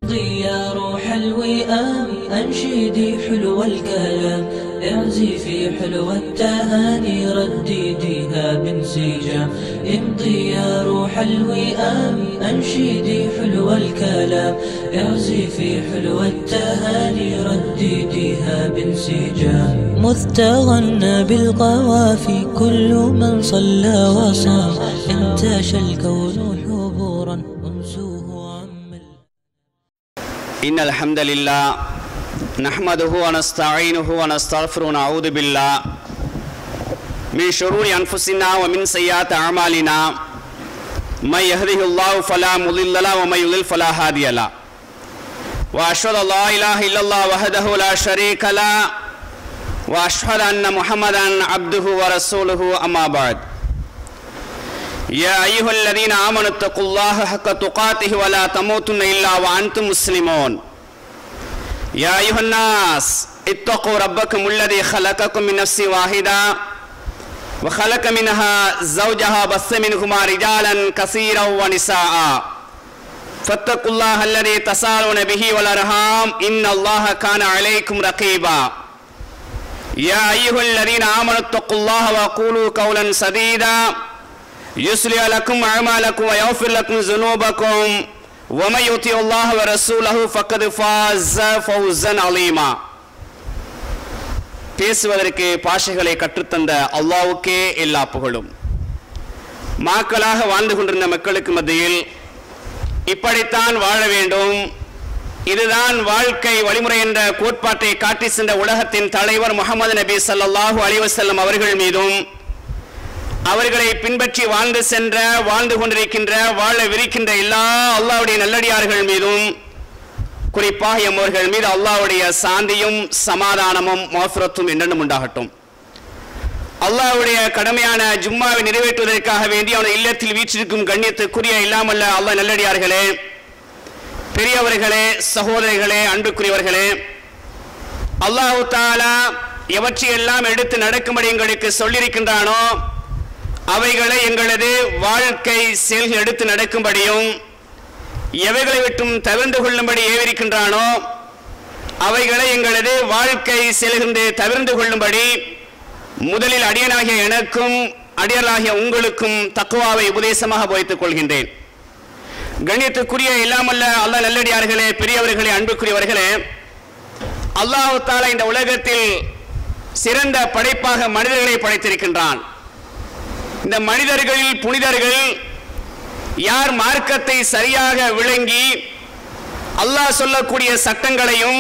امضي يا روح الوئام أنشدي حلو الكلام اعزي في حلو التهاني ردديها بانسجام امضي يا روح الوئام أنشدي حلو الكلام اعزي في حلو التهاني ردديها بانسجام مذ تغنى بالقوافي كل من صلى وصام انتشى الكون حبورا انسوه عم إن الحمد لله نحمده ونستعينه ونستغفره ونعوذ بالله من شرور أنفسنا ومن سيئات أعمالنا من يهده الله فلا مضل له ومن يضلل فلا هادي له وأشهد أن لا إله إلا الله وحده لا شريك له وأشهد أن محمدا عبده ورسوله أما بعد يا أيها الذين آمنوا اتقوا الله حق تقاته ولا تموتن إلا وأنتم مسلمون يا أيها الناس اتقوا ربكم الذي خلقكم من نفس واحدة وخلق منها زوجها بث منهما رجالا كثيرا ونساء فاتقوا الله الذي تسالون به والأرحام إن الله كان عليكم رقيبا يا أيها الذين آمنوا اتقوا الله وقولوا قولا سديدا يصلح لكم أعمالكم ويغفر لكم ذنوبكم ومن يطيع الله ورسوله فقد فاز فوزا عظيما பேசுவதற்கு பாஷைகளை கற்றுத்தந்த அல்லாவுக்கே எல்லா புகழும் மாக்களாக வாழ்ந்து கொண்டிருந்த மக்களுக்கு மத்தியில் இப்படித்தான் வாழ வேண்டும் இதுதான் வாழ்க்கை வழிமுறை என்ற கோட்பாட்டை காட்டி சென்ற உலகத்தின் தலைவர் முகமது நபி ஸல்லல்லாஹு அலைஹி வஸல்லம் அவர்கள் மீதும் அவர்களை பின்பற்றி வாழ்ந்து சென்ற வாழ்ந்து கொண்டிருக்கின்ற வாழ விரிக்கின்ற எல்லா அல்லாஹ்வுடைய நல்லடியார்கள் மீதும் குறிப்பாக எம்மவர்கள் மீது அல்லாஹ்வுடைய சாந்தியும் சமாதானமும் மோஃபிரத்தும் என்றென்றும் உண்டாகட்டும் அல்லாஹ்வுடைய கடமையான ஜும்மாவை நிறைவேற்றுவதற்காக வேண்டி அவன் இல்லத்தில் வீற்றிருக்கும் கண்ணியத்துக்குரிய இல்லாமல்ல அல்லாஹ் நல்லடியார்களே பெரியவர்களே சகோதரிகளே அன்புக்குரியவர்களே அல்லாஹு தாலா எவற்றையெல்லாம் எடுத்து நடக்கும்படி எங்களுக்கு சொல்லியிருக்கின்றானோ அவைகளை எங்களது வாழ்க்கை செயல்கள் எடுத்து நடக்கும்படியும் எவைகளை விட்டும் தவிர்ந்து கொள்ளும்படி ஏவிருக்கின்றானோ அவைகளை எங்களது வாழ்க்கை செயல்கின்ற தவிர்ந்து கொள்ளும்படி முதலில் அடியனாகிய எனக்கும் அடியலாகிய உங்களுக்கும் தக்குவாவை உபதேசமாக போய்த்துக் கொள்கின்றேன் கண்ணியத்துக்குரிய இல்லாமல்ல அல்ல நல்லடியார்களே பெரியவர்களே அன்புக்குரியவர்களே அல்லாஹு தாலா இந்த உலகத்தில் சிறந்த படைப்பாக மனிதர்களை படைத்திருக்கின்றான் இந்த மனிதர்களில் புனிதர்கள் யார் மார்க்கத்தை சரியாக விளங்கி அல்லாஹ் சொல்லக்கூடிய சட்டங்களையும்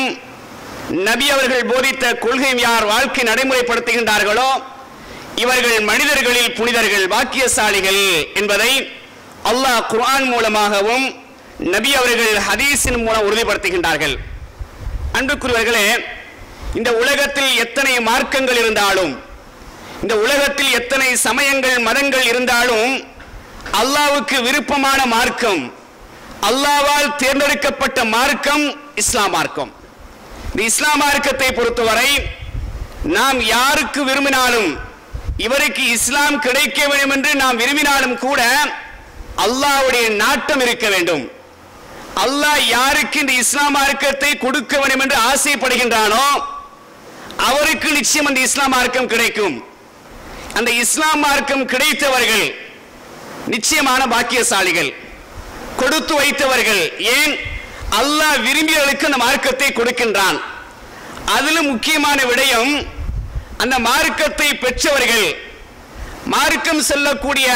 நபி அவர்கள் போதித்த கொள்கையும் யார் வாழ்க்கை நடைமுறைப்படுத்துகின்றார்களோ இவர்கள் மனிதர்களில் புனிதர்கள் பாக்கியசாலிகள் என்பதை அல்லாஹ் குர்ஆன் மூலமாகவும் நபி அவர்கள் ஹதீஸின் மூலம் உறுதிப்படுத்துகின்றார்கள் அன்புக்குரியவர்களே இந்த உலகத்தில் எத்தனை மார்க்கங்கள் இருந்தாலும் இந்த உலகத்தில் எத்தனை சமயங்கள் மதங்கள் இருந்தாலும் அல்லாவுக்கு விருப்பமான மார்க்கம் அல்லாவால் தேர்ந்தெடுக்கப்பட்ட மார்க்கம் இஸ்லாம் மார்க்கம் இந்த இஸ்லாம் மார்க்கத்தை பொறுத்தவரை நாம் யாருக்கு விரும்பினாலும் இவருக்கு இஸ்லாம் கிடைக்க வேண்டும் என்று நாம் விரும்பினாலும் கூட அல்லாஹ்வுடைய நாட்டம் இருக்க வேண்டும் அல்லாஹ் யாருக்கு இந்த இஸ்லாம் மார்க்கத்தை கொடுக்க வேண்டும் என்று ஆசைப்படுகின்றானோ அவருக்கு நிச்சயம் அந்த இஸ்லாம் மார்க்கம் கிடைக்கும் அந்த இஸ்லாம் மார்க்கம் கிடைத்தவர்கள் நிச்சயமான பாக்கியசாலிகள் கொடுத்து வைத்தவர்கள் ஏன் அல்லாஹ் விரும்பியவர்களுக்கு அந்த மார்க்கத்தை கொடுக்கின்றான் அதிலும் முக்கியமான விடயம் அந்த மார்க்கத்தை பெற்றவர்கள் மார்க்கம் செல்லக்கூடிய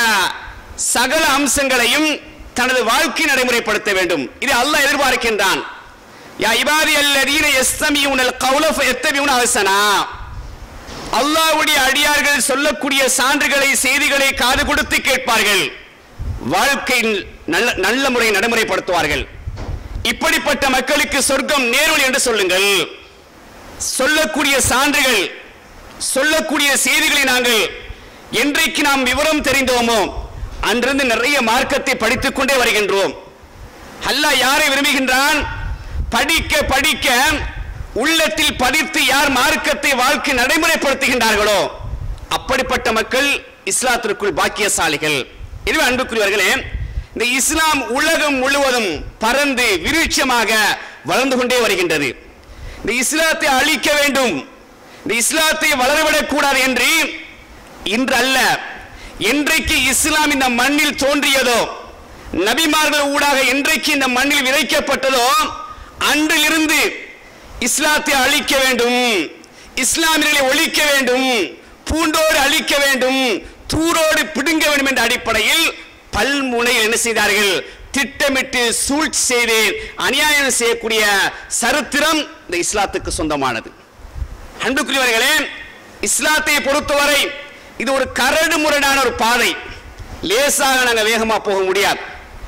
சகல அம்சங்களையும் தனது வாழ்க்கை நடைமுறைப்படுத்த வேண்டும் இது அல்லாஹ் எதிர்பார்க்கின்றான் யா இபாதி அல்லதீன யஸ்தமியூனல் கௌல ஃபயத்தபியூன அஹ்சனா அல்லாஹ்வுடைய அடியார்கள் சொல்லக்கூடிய சான்றுகளை செய்திகளை காது கொடுத்து கேட்பார்கள் வாழ்க்கையில் நல்ல நல்ல முறை நடைமுறைப்படுத்துவார்கள் இப்படிப்பட்ட மக்களுக்கு சொர்க்கம் நேர்வழி என்று சொல்லுங்கள் சொல்லக்கூடிய சான்றுகள் சொல்லக்கூடிய செய்திகளை நாங்கள் என்றைக்கு நாம் விவரம் தெரிந்தோமோ அன்றிருந்து நிறைய மார்க்கத்தை படித்துக் கொண்டே வருகின்றோம் அல்லாஹ் யாரை விரும்புகின்றான் படிக்க படிக்க உள்ளத்தில் பதித்து யார் மார்க்கத்தை வாழ்க்கை நடைமுறைப்படுத்துகின்றார்களோ அப்படிப்பட்ட மக்கள் இஸ்லாத்திற்குள் பாக்கியசாலிகள் எனவே அன்புக்குரியவர்களே இந்த இஸ்லாம் உலகம் முழுவதும் பறந்து விருட்சமாக வளர்ந்து கொண்டே வருகின்றது இந்த இஸ்லாத்தை அழிக்க வேண்டும் இந்த இஸ்லாத்தை வளரவிடக் கூடாது என்று இன்று அல்ல என்றைக்கு இஸ்லாம் இந்த மண்ணில் தோன்றியதோ நபிமார்கள் ஊடாக என்றைக்கு இந்த மண்ணில் விதைக்கப்பட்டதோ அன்றிலிருந்து இஸ்லாத்தை அழிக்க வேண்டும் இஸ்லாமியர்களை ஒழிக்க வேண்டும் பூண்டோடு அழிக்க வேண்டும் தூரோடு பிடுங்க வேண்டும் என்ற அடிப்படையில் பல்முனையில் என்ன செய்தார்கள் திட்டமிட்டு சூழ்ச்சி செய்து அநியாயம் செய்யக்கூடிய சரித்திரம் இந்த இஸ்லாத்துக்கு சொந்தமானது அன்புக்குரியவர்களே இஸ்லாத்தை பொறுத்தவரை இது ஒரு கரடு முரடான ஒரு பாதை லேசாக நாங்கள் வேகமா போக முடியாது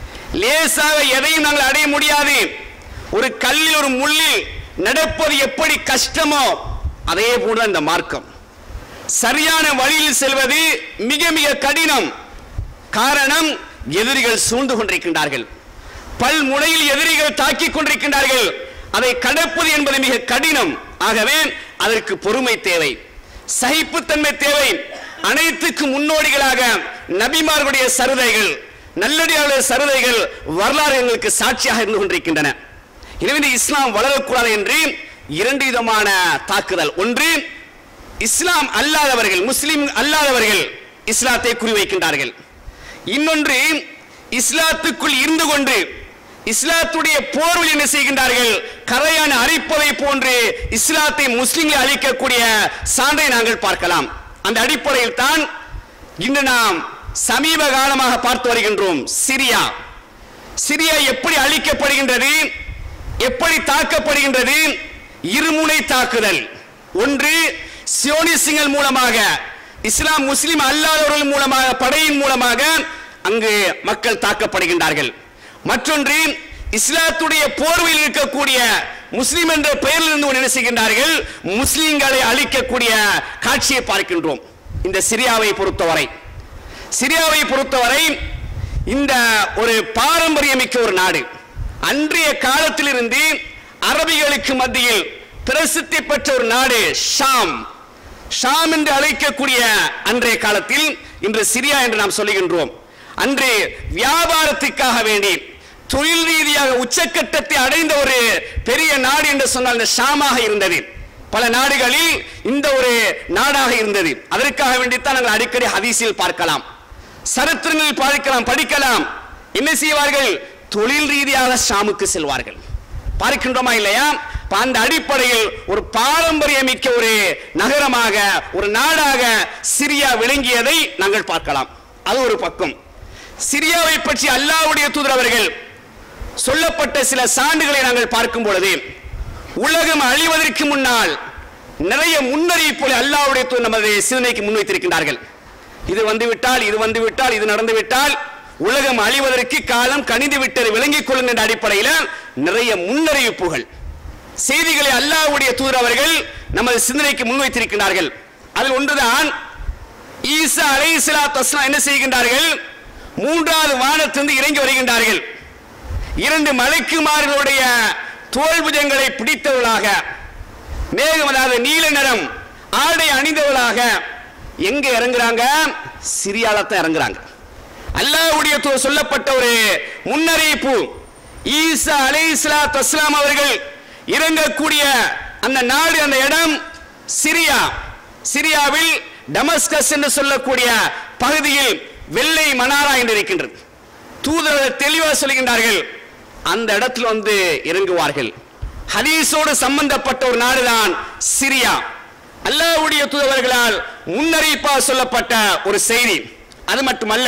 லேசாக எதையும் நாங்கள் அடைய முடியாது ஒரு கல்லில் ஒரு முள்ளில் நடப்பது எப்படி கஷ்டமோ அதே போல இந்த மார்க்கம் சரியான வழியில் செல்வது மிக மிக கடினம் காரணம் எதிரிகள் சூழ்ந்து கொண்டிருக்கின்றார்கள் பல்முனையில் எதிரிகள் தாக்கிக் கொண்டிருக்கின்றார்கள் அதை கடப்பது என்பது மிக கடினம் ஆகவே அதற்கு பொறுமை தேவை சகிப்புத்தன்மை தேவை அனைத்துக்கு முன்னோடிகளாக நபிமார்களுடைய சருதைகள் நல்லடியாருடைய சருதைகள் வரலாறு எங்களுக்கு சாட்சியாக இருந்து கொண்டிருக்கின்றன எனவே இந்த இஸ்லாம் வளரக்கூடாது என்று இரண்டு விதமான தாக்குதல் ஒன்று இஸ்லாம் அல்லாதவர்கள் முஸ்லிம் அல்லாதவர்கள் இஸ்லாத்தை குறிவைக்கின்றார்கள் இன்னொன்று இஸ்லாத்துக்குள் இருந்து கொண்டு இஸ்லாத்துடைய போர்வில் என்ன செய்கின்றார்கள் கரையான அரிப்பதை போன்று இஸ்லாத்தை முஸ்லிம்களை அழிக்கக்கூடிய சான்றை நாங்கள் பார்க்கலாம் அந்த அடிப்படையில் தான் இன்று நாம் சமீப காலமாக பார்த்து வருகின்றோம் சிரியா சிரியா எப்படி அழிக்கப்படுகின்றது எப்படி தாக்கப்படுகின்றது இருமுனை தாக்குதல் ஒன்று சியோனிசிங்கள் மூலமாக இஸ்லாம் முஸ்லிம் அல்லாதவர்கள் மூலமாக படையின் மூலமாக அங்கு மக்கள் தாக்கப்படுகின்றார்கள் மற்றொன்று இஸ்லாத்துடைய போர்வையில் இருக்கக்கூடிய முஸ்லிம் என்ற பெயரில் இருந்து கொண்டு என்ன செய்கின்றார்கள் முஸ்லிம்களை அழிக்கக்கூடிய காட்சியை பார்க்கின்றோம் இந்த சிரியாவை பொறுத்தவரை சிரியாவை பொறுத்தவரை இந்த ஒரு பாரம்பரியமிக்க ஒரு நாடு அன்றைய காலத்திலிருந்து அரபிகளுக்கு மத்தியில் பிரசித்தி பெற்ற ஒரு நாடு ஷாம் ஷாம் என்று அழைக்கக்கூடிய அன்றைய காலத்தில் இன்று சிரியா என்று நாம் சொல்லுகின்றோம் அன்று வியாபாரத்துக்காக வேண்டி தொழில் ரீதியாக உச்சக்கட்டத்தை அடைந்த ஒரு பெரிய நாடு என்று சொன்னால் இந்த ஷாமாக இருந்தது பல நாடுகளில் இந்த ஒரு நாடாக இருந்தது அதற்காக வேண்டித்தான் நாங்கள் அடிக்கடி ஹதீஸில் பார்க்கலாம் சரித்திரங்களில் பார்க்கலாம் படிக்கலாம் என்ன செய்வார்கள் தொழில் ரீதியாக ஷாமுக்கு செல்வார்கள் பார்க்கின்றோமா இல்லையா அப்ப அந்த அடிப்படையில் ஒரு பாரம்பரியமிக்க ஒரு நகரமாக ஒரு நாடாக சிரியா விளங்கியதை நாங்கள் பார்க்கலாம் அது ஒரு பக்கம் சிரியாவை பற்றி அல்லாஹ்வுடைய தூதர் அவர்கள் சொல்லப்பட்ட சில சான்றுகளை நாங்கள் பார்க்கும் பொழுது உலகம் அழிவதற்கு முன்னால் நிறைய முன்னறிவிப்புகளை அல்லாஹ்வுடைய தூதர் நமது சிந்தனைக்கு முன்வைத்திருக்கின்றார்கள் இது வந்துவிட்டால் இது வந்துவிட்டால் இது நடந்துவிட்டால் உலகம் அழிவதற்கு காலம் கணிந்து விட்டது விளங்கிக் கொள்ளுங்கள் என்ற அடிப்படையில் நிறைய முன்னறிவிப்புகள் செய்திகளை அல்லாஹ்வுடைய தூதர் அவர்கள் நமது சிந்தனைக்கு முன்வைத்திருக்கிறார்கள் அதில் ஒன்றுதான் ஈசா அலைஹிஸ்ஸலாத்து வஸ்ஸலாம் என்ன செய்கின்றார்கள் மூன்றாவது வானத்திலிருந்து இறங்கி வருகின்றார்கள் இரண்டு மலைக்குமார்களுடைய தோல்புஜங்களை பிடித்தவர்களாக மேகம் அதாவது நீல நிறம் ஆடை அணிந்தவர்களாக எங்க இறங்குறாங்க சிரியால தான் இறங்குறாங்க அல்லாஹ்வுடைய தூதர் சொல்லப்பட்ட ஒரு முன்னறிவிப்பு ஈசா அலைஹிஸ்ஸலாத்து வஸ்ஸலாம் அவர்கள் இறங்கக்கூடிய அந்த நாடு அந்த இடம் சிரியா சிரியாவில் டமஸ்கஸ் என்று சொல்லக்கூடிய பகுதியில் வெள்ளை மணாரா என்று இருக்கின்றது தூதர்கள் தெளிவாக சொல்கின்றார்கள் அந்த இடத்தில் வந்து இறங்குவார்கள் ஹதீஸோடு சம்பந்தப்பட்ட ஒரு நாடுதான் சிரியா அல்லாஹ்வுடைய தூதர்களால் முன்னறிவிப்பா சொல்லப்பட்ட ஒரு செய்தி அது மட்டுமல்ல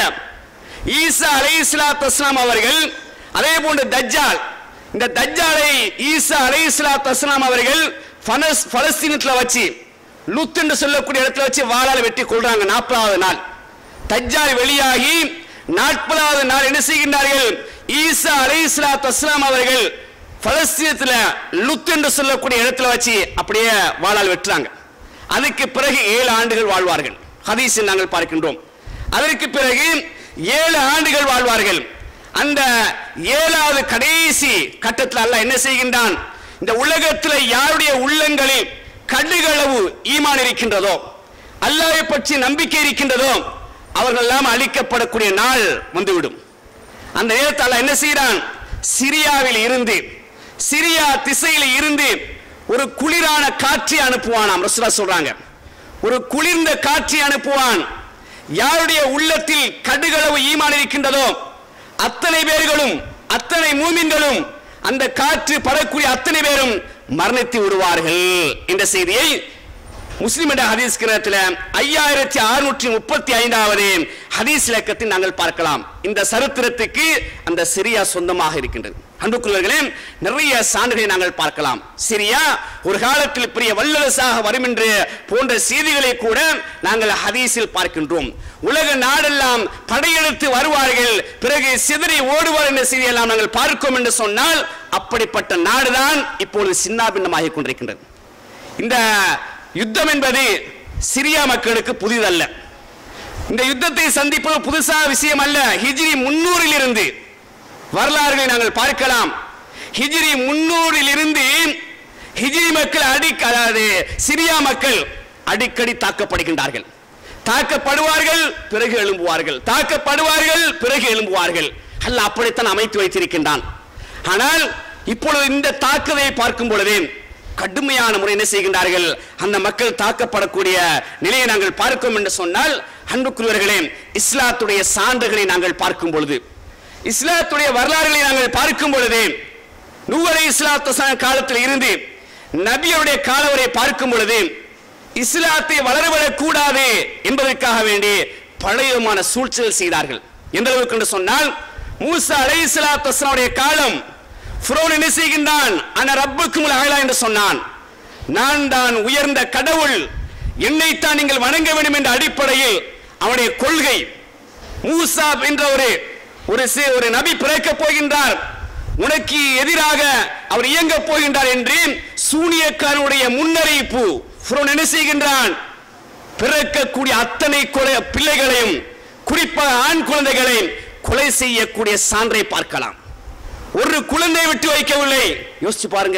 ஈசா அலைஹிஸ்ஸலாத்து வஸ்ஸலாம் அவர்கள் அதே போன்று தஜ்ஜால் இந்த தஜ்ஜாலை ஈசா அலைஹிஸ்ஸலாத்து வஸ்ஸலாம் அவர்கள் பலஸ் பலஸ்தீனத்தில் வச்சு லுத் என்று சொல்லக்கூடிய இடத்துல வச்சு வாளால் வெட்டி கொள்றாங்க நாற்பதாவது நாள் தஜ்ஜால் வெளியாகி நாற்பதாவது நாள் என்ன செய்கின்றார்கள் ஈசா அலைஹிஸ்ஸலாத்து வஸ்ஸலாம் அவர்கள் பலஸ்தீனத்தில் லுத் என்று சொல்லக்கூடிய இடத்துல வச்சு அப்படியே வாளால் வெட்டுறாங்க அதுக்கு பிறகு ஏழு ஆண்டுகள் வாழ்வார்கள் ஹதீஸில் நாங்கள் பார்க்கின்றோம் அதற்கு பிறகு ஏழு ஆண்டுகள் வாழ்வார்கள் அந்த ஏழாவது கடைசி கட்டத்தில் அல்லாஹ் என்ன செய்கின்றான் இந்த உலகத்தில் யாருடைய உள்ளங்களில் கடுகளவு ஈமான் இருக்கின்றதோ அல்லாஹ்வை பற்றி நம்பிக்கை இருக்கின்றதோ அவர்கள் எல்லாம் அழிக்கப்படக்கூடிய நாள் வந்துவிடும் அந்த நேரத்தில் அல்லாஹ் என்ன செய்கிறான் சிரியாவில் இருந்து சிரியா திசையில் இருந்து ஒரு குளிரான காற்றை அனுப்புவானாம் ரசூலா சொல்றாங்க ஒரு குளிர்ந்த காற்றை அனுப்புவான் யாருடைய உள்ளத்தில் கடுகளவு ஈமான் இருக்கின்றதோ அத்தனை பேர்களும் அத்தனை மூமின்களும் அந்த காற்று படக்கூடிய அத்தனை பேரும் மரணித்து விடுவார்கள் என்ற செய்தியை முஸ்லிம் என்ற ஹதீஸ் கிரகத்தில் ஐயாயிரத்தி அறுநூற்றி முப்பத்தி ஐந்தாவது ஹதீஸ் இலக்கத்தில் நாங்கள் பார்க்கலாம் இந்த சரித்திரத்துக்கு அந்த சிரியா சொந்தமாக இருக்கின்றது அன்புக்குரியவர்களே நிறைய சான்றுகளை நாங்கள் பார்க்கலாம் சிரியா ஒரு காலத்தில் பெரிய வல்லரசாக வரும் என்று போன்ற செய்திகளை கூட நாங்கள் ஹதீஸில் பார்க்கின்றோம் உலக நாடெல்லாம் படையெடுத்து வருவார்கள் பிறகு சிதறி ஓடுவார் என்ற செய்தியெல்லாம் நாங்கள் பார்க்கிறோம் என்று சொன்னால் அப்படிப்பட்ட நாடுதான் இப்பொழுது சின்னாபின்னமாகி கொண்டிருக்கின்றது இந்த யுத்தம் என்பது சிரியா மக்களுக்கு புதிதல்ல இந்த யுத்தத்தை சந்திப்பது புதுசா விஷயம் அல்ல ஹிஜ்ரி முன்னூறில் இருந்து வரலாறுகளை நாங்கள் பார்க்கலாம் ஹிஜ்ரி முன்னூறில் இருந்து ஹிஜ்ரி மக்கள் அடி அதாவது சிரியா மக்கள் அடிக்கடி தாக்கப்படுகின்றார்கள் தாக்கப்படுவார்கள் பிறகு எழும்புவார்கள் தாக்கப்படுவார்கள் பிறகு எழும்புவார்கள் அல்ல அப்படித்தான் அமைத்து வைத்திருக்கின்றான் ஆனால் இப்பொழுது இந்த தாக்குதலை பார்க்கும் பொழுது கடுமையான முறை என்ன செய்கின்றார்கள் அந்த மக்கள் தாக்கப்படக்கூடிய நிலையை நாங்கள் பார்க்கிறோம் என்று சொன்னால் அன்புக்குரியவர்களே இஸ்லாத்துடைய சான்றுகளை நாங்கள் பார்க்கும் பொழுது இஸ்லாத்துடைய வரலாறுகளை நாங்கள் பார்க்கும் பொழுது நூவரை இஸ்லாத்து காலத்தில் இருந்து நபியருடைய காலம் வரை பார்க்கும் பொழுது இஸ்லாத்தை வளரவிடக் கூடாது என்பதற்காக வேண்டி பழையமான சூழ்ச்சிகள் செய்தார்கள் எந்த அளவுக்கு என்று சொன்னால் மூசா அலை இஸ்லாத்து காலம் ஃபிரோன் என்ன செய்கின்றான் அன ரப்புக்கும் அழலா என்று சொன்னான் நான் தான் உயர்ந்த கடவுள் என்னைத்தான் நீங்கள் வணங்க வேண்டும் என்ற அடிப்படையில் அவனுடைய கொள்கை மூசா என்ற ஒரு ஒரு சி- ஒரு நபி பிறக்கப் போகின்றார் உனக்கு எதிராக அவர் இயங்க போகின்றார் என்று சூனியக்காரனுடைய முன்னறிவிப்பு ஃபிரௌன் என்ன செய்கின்றான் பிறக்கக்கூடிய அத்தனை கொலை பிள்ளைகளையும் குறிப்பாக ஆண் குழந்தைகளையும் கொலை செய்யக்கூடிய சான்றை பார்க்கலாம் ஒரு குழந்தை விட்டு வைக்கவில்லை யோசிச்சு பாருங்க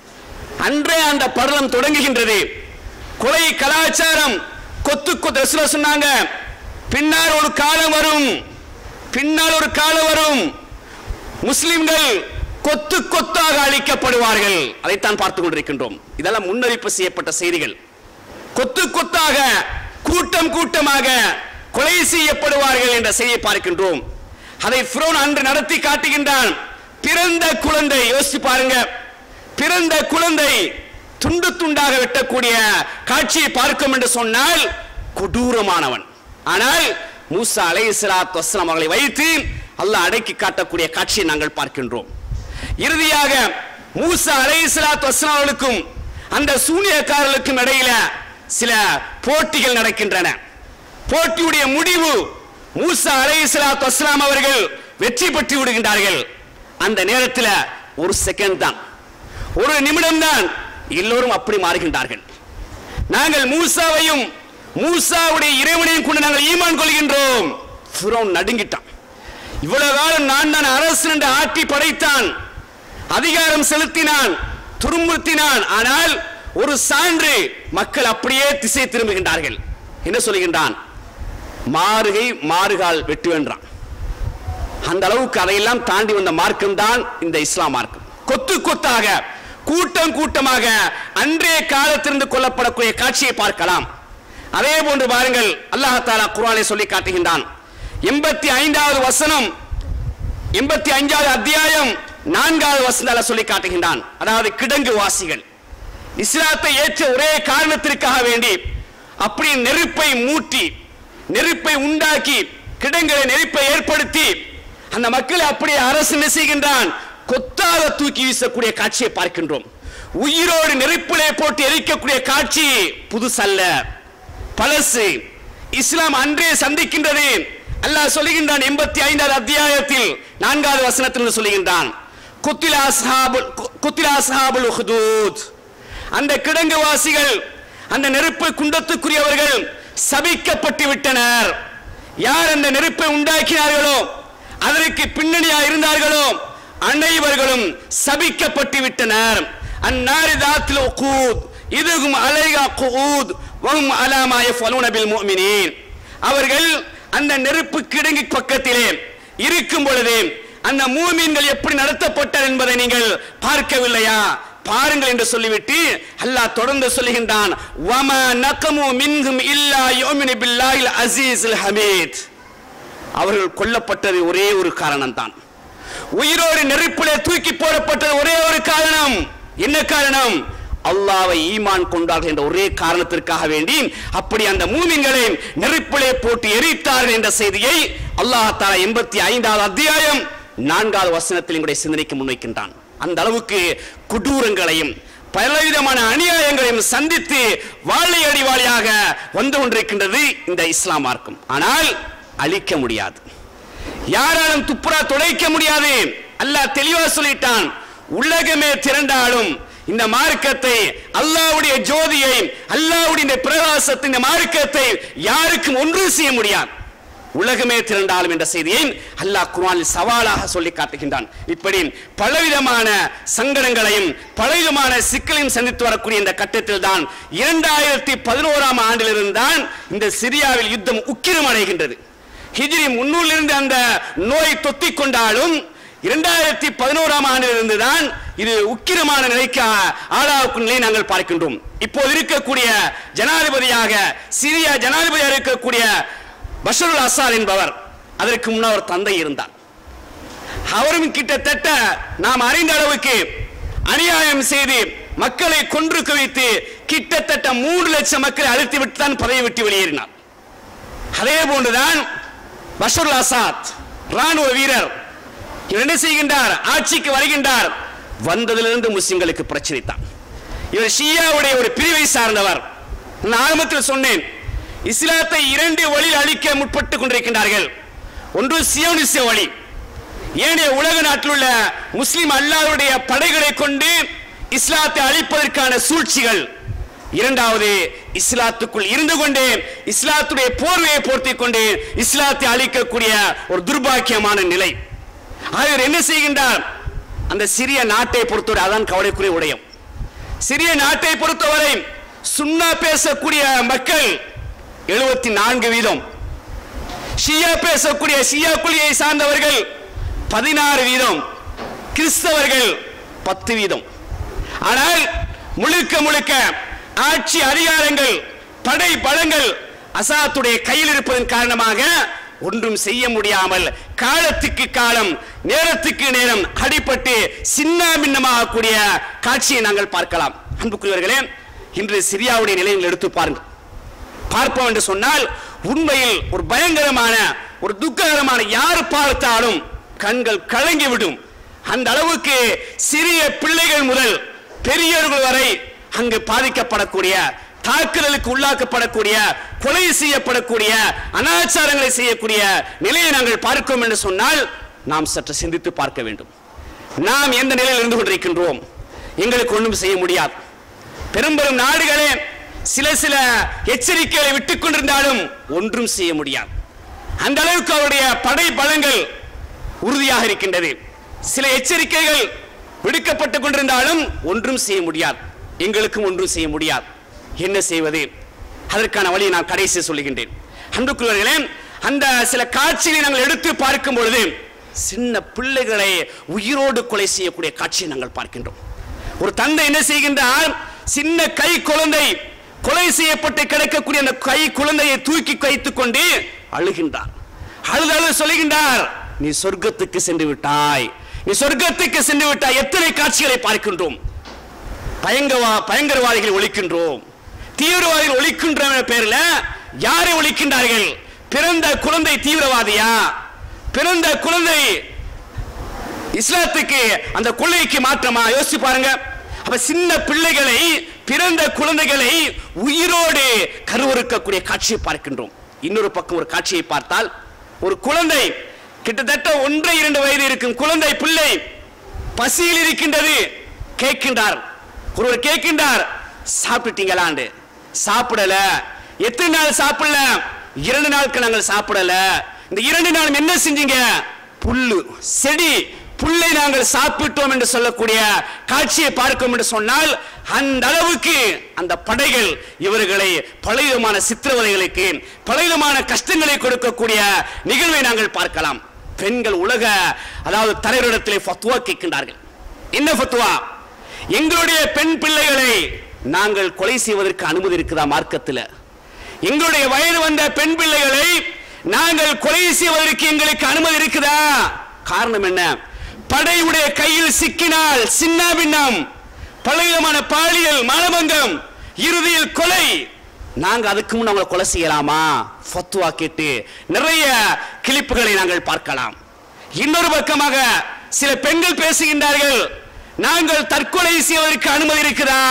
அன்றே அந்த படலம் தொடங்குகின்றது கொலை கலாச்சாரம் கொத்து கொத்து ரசூலா சொன்னாங்க பின்னால் ஒரு காலம் வரும் பின்னால் ஒரு காலம் வரும் முஸ்லிம்கள் கொத்து கொத்தாக அழிக்கப்படுவார்கள் அதைத்தான் பார்த்து கொண்டிருக்கின்றோம் இதெல்லாம் முன்னறிப்பு செய்யப்பட்ட செய்திகள் கொத்து கொத்தாக கூட்டம் கூட்டமாக கொலை செய்யப்படுவார்கள் என்ற செய்தியை பார்க்கின்றோம் அதை ஃபிரோன் அன்று நடத்தி காட்டுகின்றான் பிறந்த குழந்தை யோசிச்சு பாருங்க பிறந்த குழந்தை துண்டு துண்டாக வெட்டக்கூடிய காட்சியை பார்க்கும் என்று சொன்னால் கொடூரமானவன் ஆனால் மூசா அலை இஸ்லாத் வஸ்லாம் அவர்களை வைத்து அல்லாஹ் அடக்கி காட்டக்கூடிய காட்சியை நாங்கள் பார்க்கின்றோம் இறுதியாக மூசா அலை இஸ்லாத் வஸ்லாம் அவர்களுக்கும் அந்த சூனியக்காரர்களுக்கும் இடையில சில போட்டிகள் நடக்கின்றன போட்டியுடைய முடிவு மூசா அலை இஸ்லாத் வஸ்லாம் அவர்கள் வெற்றி பெற்று விடுகின்றார்கள் அந்த நேரத்தில் ஒரு செகண்ட் தான் ஒரு நிமிடம் தான் எல்லோரும் அப்படி மாறுகின்றார்கள் நாங்கள் மூசாவையும் மூசாவுடைய இறைவனையும் கொண்டு நாங்கள் ஈமான் கொள்கின்றோம் ஃபிரௌன் நடுங்கிட்டான் இவ்வளவு காலம் நான் தான் அரசு என்று ஆட்டி படைத்தான் அதிகாரம் செலுத்தினான் துரும்புத்தினான் ஆனால் ஒரு சான்று மக்கள் அப்படியே திசை திரும்புகின்றார்கள் என்ன சொல்லுகின்றான் மாறுகை மாறுகால் வெட்டுவென்றான் அந்த அளவுக்கு அதையெல்லாம் தாண்டி வந்த மார்க்கம் தான் இந்த இஸ்லாம் மார்க்கம் கொத்து கொத்தாக கூட்டம் கூட்டமாக அன்றைய காலத்திலிருந்து கொல்லப்படக்கூடிய காட்சியை பார்க்கலாம் அதே போன்று பாருங்கள் அல்லாஹ் தாலா குர்ஆனை சொல்லி காட்டுகின்றான் எண்பத்தி ஐந்தாவது வசனம் எண்பத்தி அஞ்சாவது அத்தியாயம் நான்காவது வசனத்தால சொல்லி காட்டுகின்றான் அதாவது கிடங்கு வாசிகள் இஸ்லாத்தை ஏற்ற ஒரே காரணத்திற்காக வேண்டி அப்படி நெருப்பை மூட்டி நெருப்பை உண்டாக்கி கிடங்களை நெருப்பை ஏற்படுத்தி அந்த மக்களை அப்படியே அரசு என்ன செய்கின்றான் கொத்தாக தூக்கி வீசக்கூடிய காட்சியை பார்க்கின்றோம் உயிரோடு நெருப்பிலே போட்டு எரிக்கக்கூடிய காட்சி புதுசல்ல பழசு இஸ்லாம் அன்றே சந்திக்கின்றது அல்லாஹ் சொல்லுகின்றான் எண்பத்தி ஐந்தாவது அத்தியாயத்தில் நான்காவது வசனத்தில் சொல்லுகின்றான் குத்தில அஸ்ஹாபுல் குத்தில அஸ்ஹாபுல் உஹ்தூத் அந்த கிடங்கு வாசிகள் அந்த நெருப்பு குண்டத்துக்குரியவர்கள் சபிக்கப்பட்டு விட்டனர் யார் அந்த நெருப்பை உண்டாக்கினார்களோ அதற்கு பின்னணியா இருந்தார்களோ அனைவர்களும் சபிக்கப்பட்டு விட்டனர் அந்நாரி தாத்தில் உகூத் இதுகும் அலைகா குஊத் வஹும் அலாமா யஃபலூன பில் முஃமினீன் அவர்கள் அந்த நெருப்பு கிடங்கு பக்கத்திலே இருக்கும் பொழுது அந்த மூமீன்கள் எப்படி நடத்தப்பட்டார் என்பதை நீங்கள் பார்க்கவில்லையா பாருங்கள் என்று சொல்லிவிட்டு அல்லாஹ் தொடர்ந்து சொல்லுகின்றான் வம நகமு மின்ஹும் இல்லா யோமினி பில்லாஹில் அசீஸில் ஹமீத் அவர்கள் கொல்லப்பட்டது ஒரே ஒரு காரணம் தான் உயிரோடு நெருப்பிலே தூக்கி போடப்பட்டது ஒரே ஒரு காரணம் என்ன காரணம் அல்லாவை ஈமான் கொண்டார்கள் என்ற ஒரே காரணத்திற்காக வேண்டி அப்படி அந்த மூமின்களை நெருப்பிலே போட்டு எரித்தார்கள் என்ற செய்தியை அல்லாஹ் தாலா எண்பத்தி ஐந்தாவது அத்தியாயம் நான்காவது வசனத்தில் எங்களுடைய சிந்தனைக்கு முன்வைக்கின்றான் அந்த அளவுக்கு கொடூரங்களையும் பலவிதமான அநியாயங்களையும் சந்தித்து வாழை அடிவாளியாக வந்து கொண்டிருக்கின்றது இந்த இஸ்லாம் மார்க்கம் ஆனால் அழிக்க முடியாது யாராலும் துப்புரா துடைக்க முடியாது அல்லாஹ் தெளிவா சொல்லிட்டான் உலகமே திரண்டாலும் இந்த மார்க்கத்தை அல்லாஹ்வுடைய ஜோதியை அல்லாஹ்வுடைய இந்த பிரகாசத்தை இந்த மார்க்கத்தை யாருக்கும் ஒன்று செய்ய முடியாது உலகமே திரண்டாலும் என்ற செய்தியை அல்லாஹ் குர்ஆனில் சவாலாக சொல்லி காட்டுகின்றான் இப்படி பலவிதமான சங்கடங்களையும் பலவிதமான சிக்கலையும் சந்தித்து வரக்கூடிய இந்த கட்டத்தில் தான் இரண்டாயிரத்தி பதினோராம் ஆண்டிலிருந்து தான் இந்த சிரியாவில் யுத்தம் உக்கிரம் அடைகின்றது ஹிஜ்ரி முன்னூலிருந்து அந்த நோய் தொத்திக் கொண்டாலும் இரண்டாயிரத்தி பதினோராம் ஆண்டிலிருந்து தான் இது உக்கிரமான நிலைக்கு ஆளாகும் நிலையை நாங்கள் பார்க்கின்றோம் இப்போது இருக்கக்கூடிய ஜனாதிபதியாக சிரியா ஜனாதிபதியாக இருக்கக்கூடிய பஷருல் அசாத் என்பவர் அதற்கு முன்னர் ஒரு தந்தை இருந்தார் அவரும் கிட்டத்தட்ட நாம் அறிந்த அளவுக்கு அநியாயம் செய்து மக்களை கொன்று குவித்து கிட்டத்தட்ட மூன்று லட்சம் மக்களை அழுத்தி விட்டு தான் பதவி விட்டு வெளியேறினார் அதே போன்றுதான் பஷருல் அசாத் ராணுவ வீரர் இவர் என்ன செய்கின்றார் ஆட்சிக்கு வருகின்றார் வந்ததிலிருந்து முஸ்லிம்களுக்கு பிரச்சனை தான் இவர் ஷியாவுடைய ஒரு பிரிவை சார்ந்தவர் நான் ஆரம்பத்தில் சொன்னேன் இஸ்லாத்தை இரண்டு வழியில் அழிக்க முற்பட்டு கொண்டிருக்கின்றார்கள் ஒன்று சியோனிச வழி ஏனைய உலக நாட்டில் உள்ள முஸ்லிம் அல்லாருடைய படைகளை கொண்டு இஸ்லாத்தை அழிப்பதற்கான சூழ்ச்சிகள் இரண்டாவது இஸ்லாத்துக்குள் இருந்து கொண்டே இஸ்லாத்துடைய போர்வையை போர்த்திக் கொண்டு இஸ்லாத்தை அழிக்கக்கூடிய ஒரு துர்பாக்கியமான நிலை ஆகியோர் என்ன செய்கின்றார் அந்த சிறிய நாட்டை பொறுத்தவரை அதான் கவலைக்குரிய உடையம் சிறிய நாட்டை பொறுத்தவரை சுன்னா பேசக்கூடிய மக்கள் எழுபத்தி நான்கு வீதம் ஷியா பேசக்கூடிய ஷியா குழியை சார்ந்தவர்கள் பதினாறு வீதம் கிறிஸ்தவர்கள் பத்து வீதம் ஆனால் முழுக்க முழுக்க ஆட்சி அதிகாரங்கள் படை பலங்கள் அசாத்துடைய கையில் இருப்பதன் காரணமாக ஒன்றும் செய்ய முடியாமல் காலத்துக்கு காலம் நேரத்துக்கு நேரம் அடிபட்டு சின்ன பின்னமாகக்கூடிய காட்சியை நாங்கள் பார்க்கலாம் அன்புக்குரியவர்களே இன்று சிரியாவுடைய நிலையங்கள் எடுத்து பாருங்கள் பார்ப்போம் என்று சொன்னால் உண்மையில் ஒரு பயங்கரமான ஒரு துக்ககரமான யார் பார்த்தாலும் கண்கள் கலங்கி விடும் அந்த அளவுக்கு சிறிய பிள்ளைகள் முதல் பெரியவர்கள் வரை அங்கு பாதிக்கப்படக்கூடிய தாக்குதலுக்கு உள்ளாக்கப்படக்கூடிய கொலை செய்யப்படக்கூடிய அனாச்சாரங்களை செய்யக்கூடிய நிலையை நாங்கள் பார்க்கிறோம் என்று சொன்னால் நாம் சற்று சிந்தித்து பார்க்க வேண்டும் நாம் எந்த நிலையில் இருந்து கொண்டிருக்கின்றோம் எங்களுக்கு ஒன்றும் செய்ய முடியாது பெரும்பெரும் நாடுகளே சில சில எச்சரிக்கைகளை விட்டுக் கொண்டிருந்தாலும் ஒன்றும் செய்ய முடியாது அந்த அளவுக்கு அவருடைய படை பலங்கள் உறுதியாக இருக்கின்றது சில எச்சரிக்கைகள் விடுக்கப்பட்டுக் கொண்டிருந்தாலும் ஒன்றும் செய்ய முடியாது எங்களுக்கும் ஒன்றும் செய்ய முடியாது என்ன செய்வது அதற்கான வழியை நான் கடைசி சொல்லுகின்றேன் அன்புக்குரியவர்களே அந்த சில காட்சிகளை நாங்கள் எடுத்து பார்க்கும் பொழுது சின்ன பிள்ளைகளை உயிரோடு கொலை செய்யக்கூடிய காட்சியை நாங்கள் பார்க்கின்றோம் ஒரு தந்தை என்ன செய்கின்றார் சின்ன கை குழந்தை கொலை செய்யப்பட்டு கிடக்கக்கூடிய அந்த கை குழந்தையை தூக்கி வைத்துக் கொண்டு அழுகின்றார் அழுது அழுது சொல்லுகின்றார் நீ சொர்க்கத்துக்கு சென்று விட்டாய் நீ சொர்க்கத்துக்கு சென்று விட்டாய் எத்தனை காட்சிகளை பார்க்கின்றோம் பயங்கரவா பயங்கரவாதிகளை ஒழிக்கின்றோம் தீவிரவாதிகள் ஒழிக்கின்ற பேர்ல யாரை ஒழிக்கின்றார்கள் பிறந்த குழந்தை தீவிரவாதியா பிறந்த குழந்தை இஸ்லாத்துக்கு அந்த கொள்ளைக்கு மாற்றமா யோசிச்சு பாருங்க அப்ப சின்ன பிள்ளைகளை பிறந்த குழந்தைகளை உயிரோடு கருவறுக்கக்கூடிய காட்சியை பார்க்கின்றோம் இன்னொரு பக்கம் ஒரு காட்சியை பார்த்தால் ஒரு குழந்தை கிட்டத்தட்ட ஒன்றை இரண்டு வயது இருக்கும் குழந்தை பிள்ளை பசியில் இருக்கின்றது கேட்கின்றார் ஒருவர் கேட்கின்றார் சாப்பிட்டீங்களாண்டு சாப்பிடல எத்தனை நாள் சாப்பிடல இரண்டு நாட்கள் நாங்கள் சாப்பிடல இந்த இரண்டு நாளும் என்ன செஞ்சீங்க புல்லு செடி புல்லை நாங்கள் சாப்பிட்டோம் என்று சொல்லக்கூடிய காட்சியை பார்க்கும் என்று சொன்னால் அந்த அளவுக்கு அந்த படைகள் இவர்களை பலவிதமான சித்திரவதைகளுக்கு பலவிதமான கஷ்டங்களை கொடுக்கக்கூடிய நிகழ்வை நாங்கள் பார்க்கலாம் பெண்கள் உலக அதாவது தலைவரிடத்திலே ஃபத்வா கேட்கின்றார்கள் என்ன ஃபத்வா எங்களுடைய பெண் பிள்ளைகளை நாங்கள் கொலை செய்வதற்கு அனுமதி இருக்குதா மார்க்கத்தில் எங்களுடைய வயது வந்த பெண் பிள்ளைகளை நாங்கள் கொலை செய்வதற்கு எங்களுக்கு அனுமதி இருக்குதா காரணம் என்ன படையுடைய கையில் சிக்கினால் சின்ன பின்னம் பலவிதமான பாலியல் மானபங்கம் இறுதியில் கொலை நாங்க அதுக்கு முன் அவங்களை கொலை செய்யலாமா ஃபத்வா கேட்டு நிறைய கிளிப்புகளை நாங்கள் பார்க்கலாம் இன்னொரு பக்கமாக சில பெண்கள் பேசுகின்றார்கள் நாங்கள் தற்கொலை செய்வதற்கு அனுமதி இருக்குதா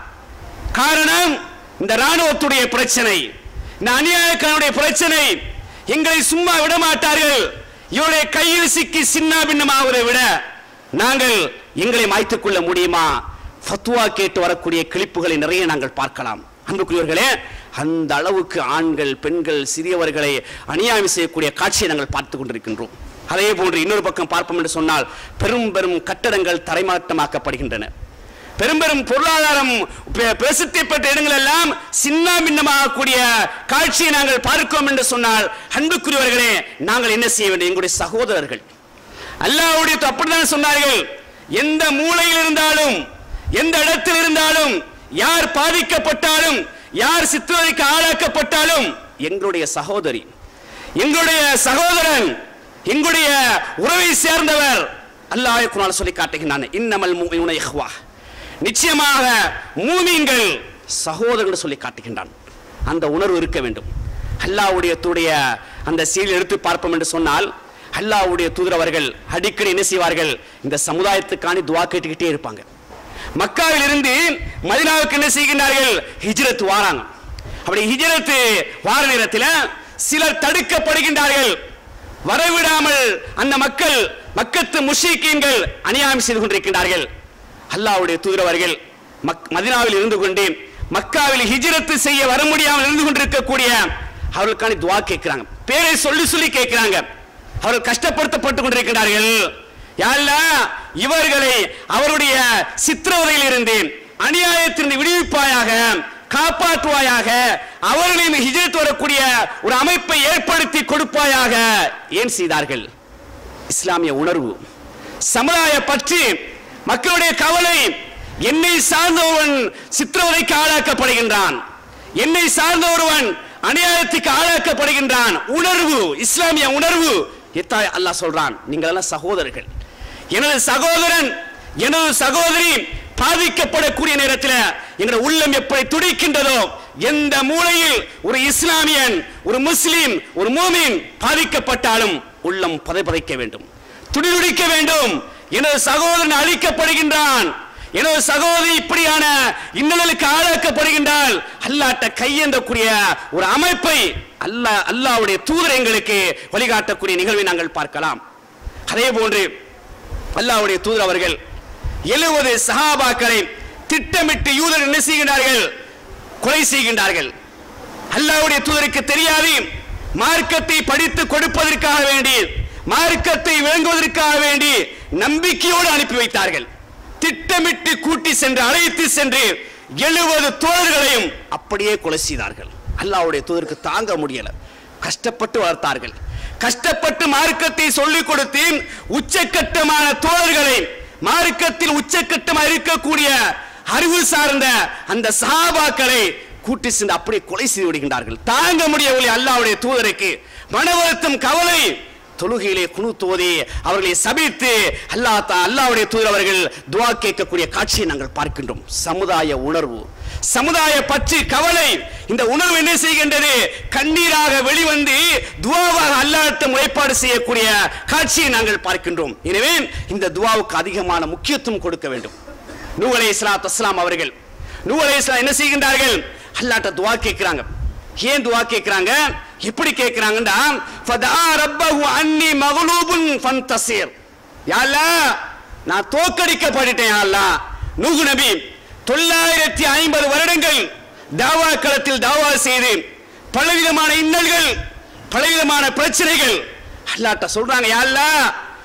காரணம் இந்த ராணுவத்துடைய பிரச்சனை இந்த அநியாயக்காரனுடைய பிரச்சனை எங்களை சும்மா விட மாட்டார்கள் இவருடைய கையில் சிக்கி சின்ன பின்னமாவதை விட நாங்கள் எங்களை மாய்த்துக் கொள்ள முடியுமா ஃபத்வா கேட்டு வரக்கூடிய கிளிப்புகளை நிறைய நாங்கள் பார்க்கலாம் அன்புக்குரியவர்களே அந்த அளவுக்கு ஆண்கள் பெண்கள் சிறியவர்களை அநியாயம் செய்யக்கூடிய காட்சியை நாங்கள் பார்த்து கொண்டிருக்கின்றோம் அதே போன்று இன்னொரு பக்கம் பார்ப்போம் என்று சொன்னால் பெரும் பெரும் கட்டடங்கள் தரைமாற்றமாக்கப்படுகின்றன பெரும் பெரும் பொருளாதாரம் பெ- பிரசித்தி பெற்ற இடங்கள் எல்லாம் சின்ன பின்னமாகக்கூடிய காட்சியை நாங்கள் பார்க்கிறோம் என்று சொன்னால் அன்புக்குரியவர்களே நாங்கள் என்ன செய்ய வேண்டும் எங்களுடைய சகோதரர்கள் அல்லாஹ்வுடைய அப்படிதான் சொன்னார்கள் எந்த மூலையில் இருந்தாலும் எந்த இடத்தில் இருந்தாலும் யார் பாதிக்கப்பட்டாலும் யார் சித்திரவதைக்கு ஆளாக்கப்பட்டாலும் எங்களுடைய சகோதரி எங்களுடைய சகோதரன் எங்களுடைய உறவை சேர்ந்தவர் அல்லாஹ் குரான் சொல்லி காட்டுகின்றான் இன்னமல் முஃமினூன இஹ்வா நிச்சயமாக மூமின்கள் சகோதரர்கள் சொல்லி காட்டுகின்றான் அந்த உணர்வு இருக்க வேண்டும் அல்லாஹ்வுடைய தூடைய அந்த சீல் எடுத்து பார்ப்போம் என்று சொன்னால் அல்லாஹ்வுடைய தூதர் அவர்கள் அடிக்கடி என்ன செய்வார்கள் இந்த சமுதாயத்துக்காண்டி துவா கேட்டுக்கிட்டே இருப்பாங்க மக்காவில் இருந்து மதினாவுக்கு என்ன செய்கின்றார்கள் ஹிஜ்ரத் வாராங்க அப்படி ஹிஜ்ரத் வார நேரத்தில் சிலர் தடுக்கப்படுகின்றார்கள் வரவிடாமல் அந்த மக்கள் மக்கத்து முஷிக்கீன்கள் அநியாயம் செய்து கொண்டிருக்கின்றார்கள் அல்லாஹ்வுடைய தூதர் அவர்கள் மக்- மதினாவில் இருந்து கொண்டு மக்காவில் ஹிஜ்ரத் செய்ய வர முடியாமல் இருந்து கொண்டிருக்கக்கூடிய அவர்களுக்கான துவா கேட்கிறாங்க பேரை சொல்லி சொல்லி கேட்கிறாங்க அவர்கள் கஷ்டப்படுத்தப்பட்டு கொண்டிருக்கிறார்கள் யா அல்லாஹ், இவர்களை அவருடைய சித்திரவதையில் இருந்து அநியாயத்திலிருந்து விடுவிப்பாயாக காப்பாற்றுவாயாக அவர்களின் ஹிஜ்ரத் வரக்கூடிய ஒரு அமைப்பை ஏற்படுத்தி கொடுப்பாயாக ஏன் செய்தார்கள் இஸ்லாமிய உணர்வு சமுதாய பற்றி மக்களுடைய கவலை என்னை சார்ந்த ஒருவன் சித்திரவதைக்கு ஆளாக்கப்படுகின்றான் என்னை சார்ந்த ஒருவன் அநியாயத்துக்கு ஆளாக்கப்படுகின்றான் உணர்வு இஸ்லாமிய உணர்வு எத்தா அல்லாஹ் சொல்றான் நீங்கள் எல்லாம் சகோதரர்கள் எனது சகோதரன் எனது சகோதரி பாதிக்கப்படக்கூடிய நேரத்தில் எங்களுடைய உள்ளம் எப்படி துடிக்கின்றதோ எந்த மூலையில் ஒரு இஸ்லாமியன் ஒரு முஸ்லிம் ஒரு மூமின் பாதிக்கப்பட்டாலும் உள்ளம் பதைபதைக்க வேண்டும் துடிதுடிக்க வேண்டும் எனது சகோதரன் அழிக்கப்படுகின்றான் எனது சகோதரி இப்படியான இன்னலுக்கு ஆளாக்கப்படுகின்றால் அல்லாட்ட கையேந்தக்கூடிய ஒரு அமைப்பை அல்லாஹ் அல்லாஹ்வுடைய தூதர் எங்களுக்கு வழிகாட்டக்கூடிய நிகழ்வை நாங்கள் பார்க்கலாம் அதே போன்று அல்லாஹ்வுடைய தூதர் அவர்கள் எழுபது சஹாபாக்களை திட்டமிட்டு யூதர் என்ன செய்கின்றார்கள் கொலை செய்கின்றார்கள் அல்லாஹ்வுடைய தூதருக்கு தெரியாது மார்க்கத்தை படித்து கொடுப்பதற்காக வேண்டி மார்க்கத்தை விளங்குவதற்காக வேண்டி நம்பிக்கையோடு அனுப்பி வைத்தார்கள் திட்டமிட்டு கூட்டி சென்று அழைத்து சென்று எழுபது தோழர்களையும் அப்படியே கொலை செய்தார்கள் அல்லாஹ்வுடைய தூதருக்கு தாங்க முடியல கஷ்டப்பட்டு வளர்த்தார்கள் கஷ்டப்பட்டு மார்க்கத்தை சொல்லிக் கொடுத்து உச்சக்கட்டமான தோழர்களை மார்க்கத்தில் உச்சக்கட்டமாக இருக்கக்கூடிய அறிவு சார்ந்த அந்த சஹாபாக்களை கூட்டி சென்று அப்படியே கொலை செய்து விடுகின்றார்கள் தாங்க முடியவில்லை அல்லாஹ்வுடைய தூதருக்கு மன வருத்தம் கவலை தொழுகையிலே குணு தோதி அவர்களை சபித்து அல்லாஹ் தா அல்லாஹ்வுடைய தூதர் அவர்கள் துவா கேட்கக்கூடிய காட்சியை நாங்கள் பார்க்கின்றோம் சமுதாய உணர்வு சமுதாய பற்று கவலை இந்த உணர்வு என்ன செய்கின்றது கண்ணீராக வெளிவந்து துவாவாக அல்லாஹ்விடம் முறைப்பாடு செய்யக்கூடிய காட்சியை நாங்கள் பார்க்கின்றோம் எனவே இந்த துவாவுக்கு அதிகமான முக்கியத்துவம் கொடுக்க வேண்டும் நூ அலை இஸ்லாத் அஸ்லாம் அவர்கள் நூ அலை இஸ்லாம் என்ன செய்கின்றார்கள் அல்லாட்ட துவா கேட்கிறாங்க ஏன் துவா கேட்கிறாங்க எப்படி கேட்கிறாங்கன்னா ஃபதா ரப்பஹு அன்னி மக்லூபுன் ஃபன்தஸிர் யா அல்லாஹ் நான் தோற்கடிக்கப்பட்டுட்டேன் யா அல்லாஹ் நூஹ் நபி தொள்ளாயிரத்தி ஐம்பது வருடங்கள் தாவா களத்தில் தாவா செய்து பலவிதமான இன்னல்கள் பலவிதமான பிரச்சனைகள் அல்லாட்ட சொல்றாங்க யா அல்லாஹ்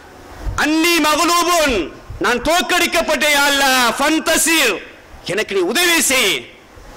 அன்னி மகளூபுன் நான் தோற்கடிக்கப்பட்டேன் யா அல்லாஹ் ஃபன்தஸிர் எனக்கு நீ உதவி செய்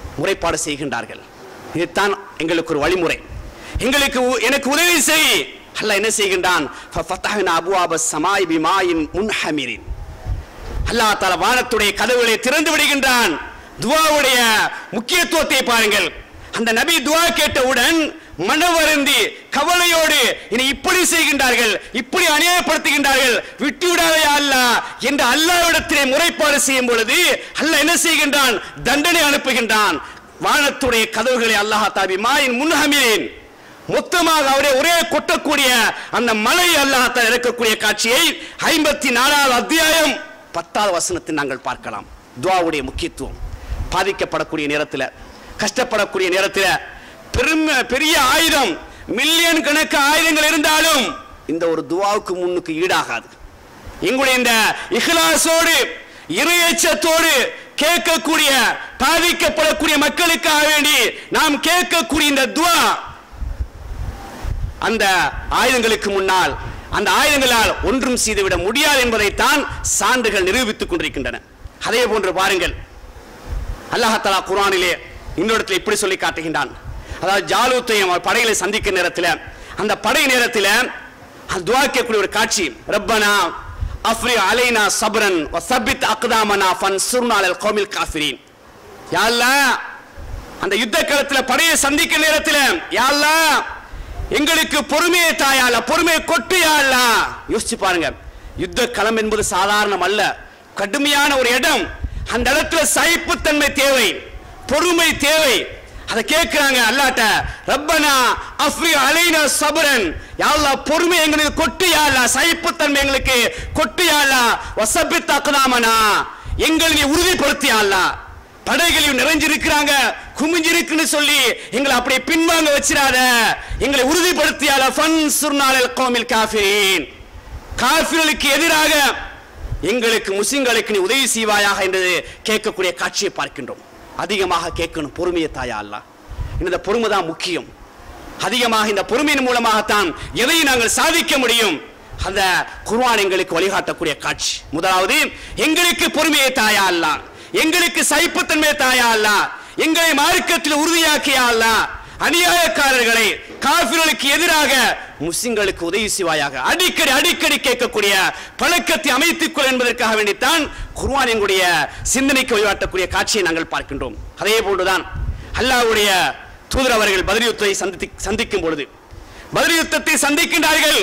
முறைப்பாடு செய்கின்றார்கள் இதுதான் எங்களுக்கு ஒரு வழிமுறை எங்களுக்கு உ- எனக்கு உதவி செய் அல்லாஹ் என்ன செய்கின்றான் ஃபஃபதஹ்னா அபுவாப ஸமாய் பிமாயின் முன்ஹமிரின் அல்லாஹ் தஆலா வானத்துடைய கதவுகளை திறந்து விடுகின்றான் துஆவுடைய முக்கியத்துவத்தை பாருங்கள் அந்த நபி துஆ கேட்டவுடன் மனவருந்தி கவலையோடு இனி இப்படி செய்கின்றார்கள் இப்படி அநியாயப்படுத்துகின்றார்கள் விட்டு விடாதே அல்லாஹ் என்று அல்லாஹ்விடத்திலே முறைப்பாடு செய்யும் பொழுது அல்லாஹ் என்ன செய்கின்றான் தண்டனை அனுப்புகின்றான் வானத்துடைய கதவுகளை அல்லாஹ் தாபி மாயின் முன்ஹமீன் மொத்தமாக அவரே ஒரே கொட்டக்கூடிய அந்த மலை அல்லாஹ் இறக்கக்கூடிய காட்சியை ஐம்பத்தி நாலாவது அத்தியாயம் பத்தாவது வசனத்தில் நாங்கள் பார்க்கலாம் துவாவுடைய முக்கியத்துவம் பாதிக்கப்படக்கூடிய நேரத்தில் கஷ்டப்படக்கூடிய நேரத்தில் பெரும் பெரிய ஆயுதம் மில்லியன் கணக்கு ஆயுதங்கள் இருந்தாலும் இந்த ஒரு துவாவுக்கு முன்னுக்கு ஈடாகாது எங்களுடைய இந்த இஹ்லாஸோடு இறையச்சத்தோடு கேட்கக்கூடிய பாதிக்கப்படக்கூடிய மக்களுக்காக வேண்டி நாம் கேட்கக்கூடிய இந்த துவா அந்த ஆயுதங்களுக்கு முன்னால் அந்த ஆயுதங்களால் ஒன்றும் செய்துவிட முடியாது என்பதைத்தான் சான்றுகள் நிரூபித்துக் கொண்டிருக்கின்றன அதே போன்று பாருங்கள் அல்லாஹாலா குரானிலே இன்னொருத்தில் இப்படி சொல்லி காட்டுகின்றான் அதாவது ஜாலூத்தை அவன் படைகளை சந்திக்க நேரத்தில் அந்த படை நேரத்தில் அந்த துவா கேட்கக்கூடிய ஒரு காட்சி ரப்பனா அஃப்ரி அலைனா சப்ரன் வசபித் அக்தாமனா ஃபன்சுர்னா அலல் கௌமில் காஃபிரீன் யா அல்லாஹ் அந்த யுத்த களத்தில் படையை சந்திக்க நேரத்தில் யா அல்லாஹ் எங்களுக்கு பொறுமையை தாயால பொறுமையை கொட்டியால யோசிச்சு பாருங்க யுத்த களம் என்பது சாதாரணம் அல்ல கடுமையான ஒரு இடம் அந்த இடத்துல சகிப்புத்தன்மை தேவை பொறுமை தேவை அதை கேட்கிறாங்க அல்லாட்ட ரப்பனா அஃப்ரி அலைனா சபரன் யாழ்லா பொறுமை எங்களுக்கு கொட்டியால சகிப்புத்தன்மை எங்களுக்கு கொட்டியால வசபித் அக்கதாமனா எங்களை நீ உறுதிப்படுத்தியால படைகளையும் நிறைஞ்சிருக்கிறாங்க குமிஞ்சிருக்குன்னு சொல்லி எங்களை அப்படியே பின்வாங்க வச்சிடாத எங்களை உறுதிப்படுத்தியால ஃபன் சுர்னாலல் கோமில் காஃபிரின் காஃபிர்களுக்கு எதிராக எங்களுக்கு முஸ்லிம்களுக்கு நீ உதவி செய்வாயாக என்று கேட்கக்கூடிய காட்சியை பார்க்கின்றோம் அதிகமாக கேட்கணும் பொறுமையை தாயா அல்ல இந்த பொறுமை தான் முக்கியம் அதிகமாக இந்த பொறுமையின் மூலமாகத்தான் எதை நாங்கள் சாதிக்க முடியும் அந்த குர்ஆன் எங்களுக்கு வழிகாட்டக்கூடிய காட்சி முதலாவது எங்களுக்கு பொறுமையை தாயா அல்ல எங்களுக்கு சைப்புத்தன்மை தாயா அல்ல எங்களை மார்க்கத்தில் உறுதியாக்கியா அல்ல அநியாயக்காரர்களை காபிர்களுக்கு எதிராக முஸ்லிம்களுக்கு உதவி செய்வாயாக அடிக்கடி அடிக்கடி கேட்கக்கூடிய பழக்கத்தை அமைத்துக் கொள் என்பதற்காக வேண்டித்தான் குர்ஆன் எங்களுடைய சிந்தனைக்கு வழிகாட்டக்கூடிய காட்சியை நாங்கள் பார்க்கின்றோம் அதே போன்றுதான் அல்லாஹ்வுடைய தூதர் அவர்கள் பதில் யுத்தத்தை சந்தித்து சந்திக்கும் பொழுது பதில் யுத்தத்தை சந்திக்கின்றார்கள்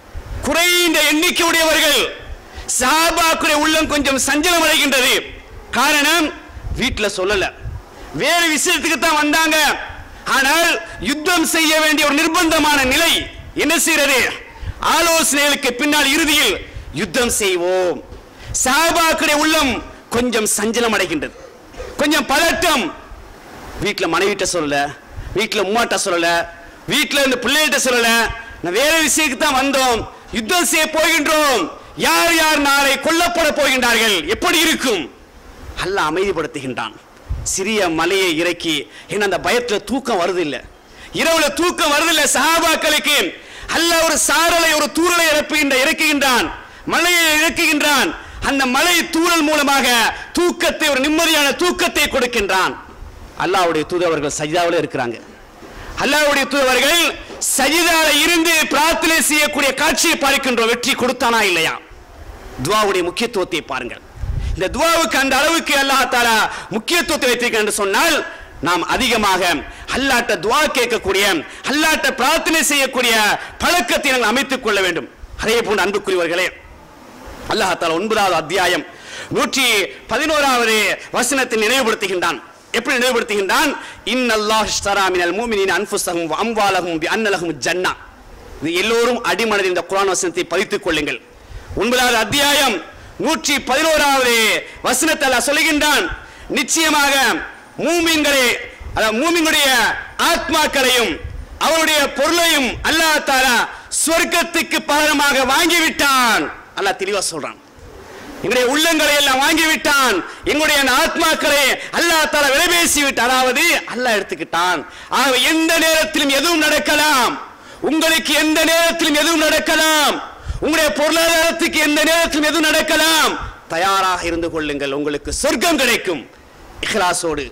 குறைந்த எண்ணிக்கை உடையவர்கள் சஹாபாக்குடைய உள்ளம் கொஞ்சம் சஞ்சலம் அடைகின்றது காரணம் வீட்டுல சொல்லல வேறு விஷயத்துக்கு தான் வந்தாங்க ஆனால் யுத்தம் செய்ய வேண்டிய ஒரு நிர்பந்தமான நிலை என்ன செய்யறது ஆலோசனைகளுக்கு பின்னால் இறுதியில் யுத்தம் செய்வோம் சஹாபாக்குடைய உள்ளம் கொஞ்சம் சஞ்சலம் அடைகின்றது கொஞ்சம் பதட்டம் வீட்டில் மனைவிட்ட சொல்லல வீட்டில் உம்மாட்ட சொல்லல வீட்டில் இருந்து பிள்ளைகிட்ட சொல்லல நான் வேற விஷயத்துக்கு தான் வந்தோம் யுத்தம் செய்ய போகின்றோம் யார் யார் நாளை கொல்லப்பட போகின்றார்கள் எப்படி இருக்கும் அல்லாஹ் அமைதிப்படுத்துகின்றான் சிறிய மலையை இறக்கி என்ன அந்த பயத்துல தூக்கம் வருது இல்ல இரவுல தூக்கம் வருது இல்ல சஹாபாக்களுக்கு அல்லாஹ் ஒரு சாரலை ஒரு தூரலை இறப்புகின்ற இறக்குகின்றான் மலையை இறக்குகின்றான் அந்த மலை தூரல் மூலமாக தூக்கத்தை ஒரு நிம்மதியான தூக்கத்தை கொடுக்கின்றான் அல்லாஹ்வுடைய தூதவர்கள் சஜிதாவில் இருக்கிறாங்க அல்லாஹ்வுடைய தூதவர்கள் சஜிதால இருந்து பிரார்த்தனை செய்யக்கூடிய காட்சியை பார்க்கின்றோம் வெற்றி கொடுத்தானா இல்லையா துவாவுடைய முக்கியத்துவத்தை பாருங்கள் இந்த துவாவுக்கு அந்த அளவுக்கு அல்லாஹ் தாலா முக்கியத்துவத்தை வைத்திருக்கிறான் என்று சொன்னால் நாம் அதிகமாக அல்லாட்ட துவா கேட்கக்கூடிய அல்லாட்ட பிரார்த்தனை செய்யக்கூடிய பழக்கத்தை நாங்கள் அமைத்துக் கொள்ள வேண்டும் அதே போன்று அன்புக்குரியவர்களே அல்லாஹ் தாலா ஒன்பதாவது அத்தியாயம் நூற்றி பதினோராவது வசனத்தை நினைவுபடுத்துகின்றான் எப்படி நினைவுபடுத்துகின்றான் இன்னல்லாஹ் இஷ்தரா மினல் மூமினின் அன்ஃபுஸஹும் வ அம்வாலஹும் பி அன்னலஹும் ஜன்னா இது எல்லோரும் அடிமனதில் இந்த குர்ஆன் வசனத்தை பதித்துக் கொள்ளுங்கள் ஒன்பதாவது அத்தியாயம் நூற்றி பதினோராவது வசனத்தை அல்லாஹ் சொல்லுகின்றான் நிச்சயமாக மூமின்களே அதாவது மூமின்களுடைய ஆத்மாக்களையும் அவருடைய பொருளையும் அல்லாஹ் தாலா சொர்க்கத்துக்கு பகரமாக வாங்கிவிட்டான் அல்லாஹ் தெளிவா சொல்றான் எங்களுடைய உள்ளங்களை எல்லாம் வாங்கி விட்டான் எங்களுடைய அந்த ஆத்மாக்களை அல்லாஹ் தாலா விலை பேசி விட்டான் அதாவது அல்லாஹ் எடுத்துக்கிட்டான் ஆக எந்த நேரத்திலும் எதுவும் நடக்கலாம் உங்களுக்கு எந்த நேரத்திலும் எதுவும் நடக்கலாம் உங்களுடைய பொருளாதாரத்துக்கு எந்த நேரத்திலும் எதுவும் நடக்கலாம் தயாராக இருந்து கொள்ளுங்கள் உங்களுக்கு சொர்க்கம் கிடைக்கும் இஹ்லாசோடு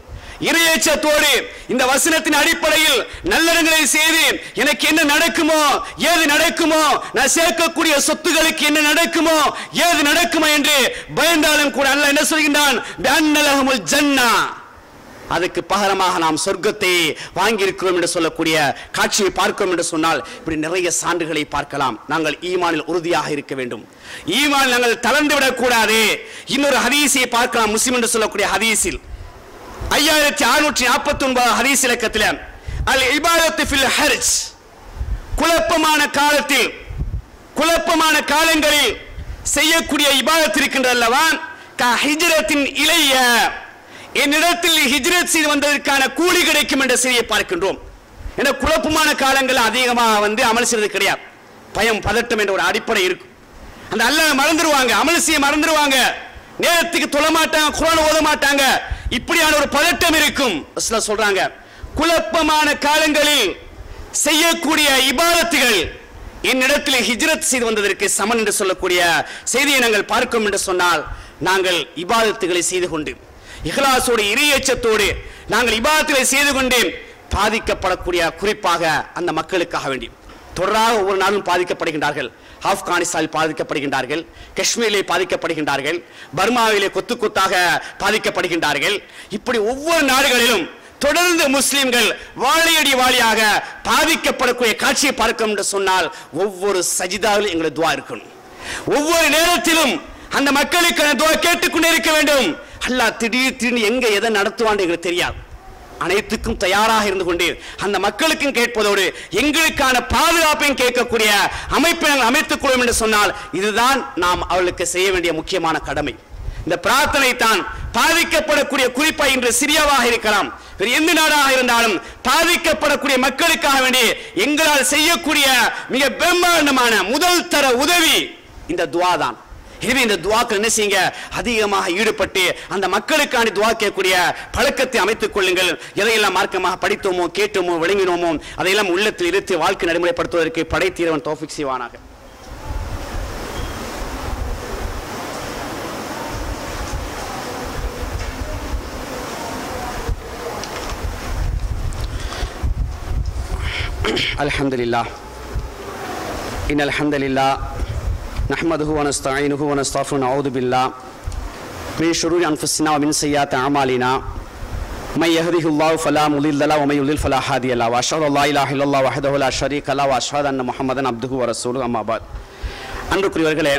இரையேச்சத்தோடு இந்த வசனத்தின் அடிப்படையில் நல்லடங்களை செய்து எனக்கு என்ன நடக்குமோ ஏது நடக்குமோ நான் சேர்க்கக்கூடிய சொத்துகளுக்கு என்ன நடக்குமோ ஏது நடக்குமோ என்று பயந்தாலும் கூட அல்லாஹ் என்ன சொல்கின்றான் பிஅன்னலஹுமுல் ஜன்னா அதுக்கு பகரமாக நாம் சொர்க்கத்தை வாங்கியிருக்கிறோம் என்று சொல்லக்கூடிய காட்சியை பார்க்கிறோம் என்று சொன்னால் இப்படி நிறைய சான்றுகளை பார்க்கலாம் நாங்கள் ஈமானில் உறுதியாக இருக்க வேண்டும் ஈமான் நாங்கள் தளர்ந்து விடக்கூடாது இன்னொரு ஹதீஸை பார்க்கலாம் முஸ்லிம் என்று சொல்லக்கூடிய ஹதீஸில் ஐயாயிரத்தி அறுநூற்றி நாற்பத்தி ஒன்பது ஹதீஸ் இலக்கத்தில் அல் இபாதத்து ஃபில் ஹர்ஜ் குழப்பமான காலத்தில் குழப்பமான காலங்களில் செய்யக்கூடிய இபாதத் இருக்கின்றது அல்லவா க ஹிஜ்ரத்தின் இளைய என்னிடத்தில் ஹிஜ்ரத் செய்து வந்ததற்கான கூலி கிடைக்கும் என்ற செய்தியை பார்க்கின்றோம் என குழப்பமான காலங்கள் அதிகமாக வந்து அமல் செய்வது கிடையாது பயம் பதட்டம் என்ற ஒரு அடிப்படை இருக்கும் அந்த அல்லாஹ் மறந்துடுவாங்க அமல் செய்ய மறந்துடுவாங்க நேரத்துக்கு தொழ மாட்டாங்க குரான் ஓத மாட்டாங்க இப்படியான ஒரு பதட்டம் இருக்கும் ரசூலுல்லாஹ் சொல்றாங்க குழப்பமான காலங்களில் செய்யக்கூடிய இபாதத்துகள் என்னிடத்தில் ஹிஜ்ரத் செய்து வந்ததற்கு சமன் என்று சொல்லக்கூடிய செய்தியை நாங்கள் பார்க்கிறோம் என்று சொன்னால் நாங்கள் இபாதத்துகளை செய்து கொண்டு இஹ்லாசோடு இறையச்சத்தோடு நாங்கள் இபாதத்துகளை செய்து கொண்டு பாதிக்கப்படக்கூடிய குறிப்பாக அந்த மக்களுக்காக வேண்டி தொடராக ஒவ்வொரு நாளும் பாதிக்கப்படுகின்றார்கள் ஆப்கானிஸ்தானில் பாதிக்கப்படுகின்றார்கள் காஷ்மீரிலே பாதிக்கப்படுகின்றார்கள் பர்மாவிலே கொத்து கொத்தாக பாதிக்கப்படுகின்றார்கள் இப்படி ஒவ்வொரு நாடுகளிலும் தொடர்ந்து முஸ்லிம்கள் வாழையடி வாளியாக பாதிக்கப்படக்கூடிய காட்சியை பார்க்கணும் என்று சொன்னால் ஒவ்வொரு சஜிதாவிலும் எங்களுக்கு துவா இருக்கணும் ஒவ்வொரு நேரத்திலும் அந்த மக்களுக்கு அந்த துவா கேட்டுக்கொண்டே இருக்க வேண்டும் அல்லாஹ் திடீர் திடீர்னு எங்க எதை நடத்துவான்னு எங்களுக்கு தெரியாது அனைத்துக்கும் தயாராக இருந்து கொண்டு அந்த மக்களுக்கும் கேட்பதோடு எங்களுக்கான பாதுகாப்பையும் கேட்கக்கூடிய அமைப்பை நாங்கள் அமைத்துக் கொள்வோம் என்று சொன்னால் இதுதான் நாம் அவர்களுக்கு செய்ய வேண்டிய முக்கியமான கடமை இந்த பிரார்த்தனை தான் பாதிக்கப்படக்கூடிய குறிப்பா இன்று சிரியாவாக இருக்கலாம் வேறு எந்த நாடாக இருந்தாலும் பாதிக்கப்படக்கூடிய மக்களுக்காக வேண்டி எங்களால் செய்யக்கூடிய மிக பிரம்மாண்டமான முதல் தர உதவி இந்த துவா தான் எனவே இந்த துவாக்கள் என்ன செய்யுங்க அதிகமாக ஈடுபட்டு அந்த மக்களுக்காண்டி துவா கேட்கக்கூடிய பழக்கத்தை அமைத்துக் கொள்ளுங்கள் எதையெல்லாம் மார்க்கமாக படித்தோமோ கேட்டோமோ விளங்கினோமோ அதையெல்லாம் உள்ளத்தில் இருத்து வாழ்க்கை நடைமுறைப்படுத்துவதற்கு படைத்தீரவன் தோஃபிக் செய்வானாக الحمد لله إن الحمد لله نحمده ونستعينه ونستغفره ونعوذ بالله من شرور أنفسنا ومن سيئات أعمالنا من يهده الله فلا مضل له ومن يضلل فلا هادي له وأشهد أن لا إله إلا الله وحده لا شريك له وأشهد أن محمدا عبده ورسوله أما بعد அன்புக்குரியவர்களே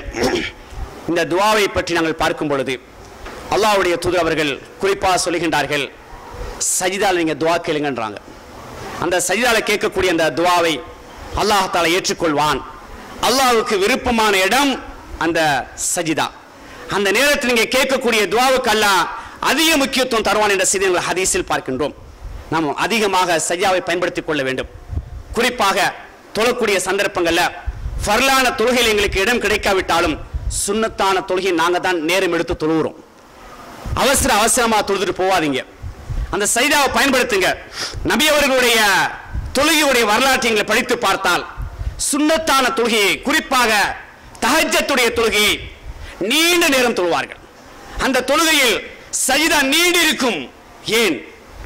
இந்த துவாவை பற்றி நாங்கள் பார்க்கும் பொழுது அல்லாஹ்வுடைய தூதர் அவர்கள் குறிப்பாக சொல்லுகின்றார்கள் சஜிதால் நீங்கள் துவா கேளுங்கன்றாங்க அந்த சஜிதால கேட்கக்கூடிய அந்த துவாவை அல்லாஹ் தாலா ஏற்றுக்கொள்வான் அல்லாஹ்வுக்கு விருப்பமான இடம் அந்த சஜிதா அந்த நேரத்தில் நீங்க கேட்கக்கூடிய துவாவுக்கு அல்லாஹ் அதிக முக்கியத்துவம் தருவான் என்ற செய்தி நாங்கள் ஹதீஸில் பார்க்கின்றோம் நாம் அதிகமாக சஜிதாவை பயன்படுத்திக் கொள்ள வேண்டும் குறிப்பாக தொழக்கூடிய சந்தர்ப்பங்கள்ல ஃபர்லான தொழுகையில் எங்களுக்கு இடம் கிடைக்காவிட்டாலும் சுன்னத்தான தொழுகை நாங்க தான் நேரம் எடுத்து தொழுகிறோம் அவசர அவசரமா தொழுதுட்டு போவாதீங்க அந்த சைதாவை பயன்படுத்துங்க நபி அவர்களுடைய தொழுகையுடைய வரலாற்றை எங்களை படித்து பார்த்தால் சுன்னத்தான தொழுகையை குறிப்பாக தஹஜத்துடைய தொழுகையை நீண்ட நேரம் தொழுவார்கள் அந்த தொழுகையில் சஜிதா நீண்டிருக்கும் ஏன்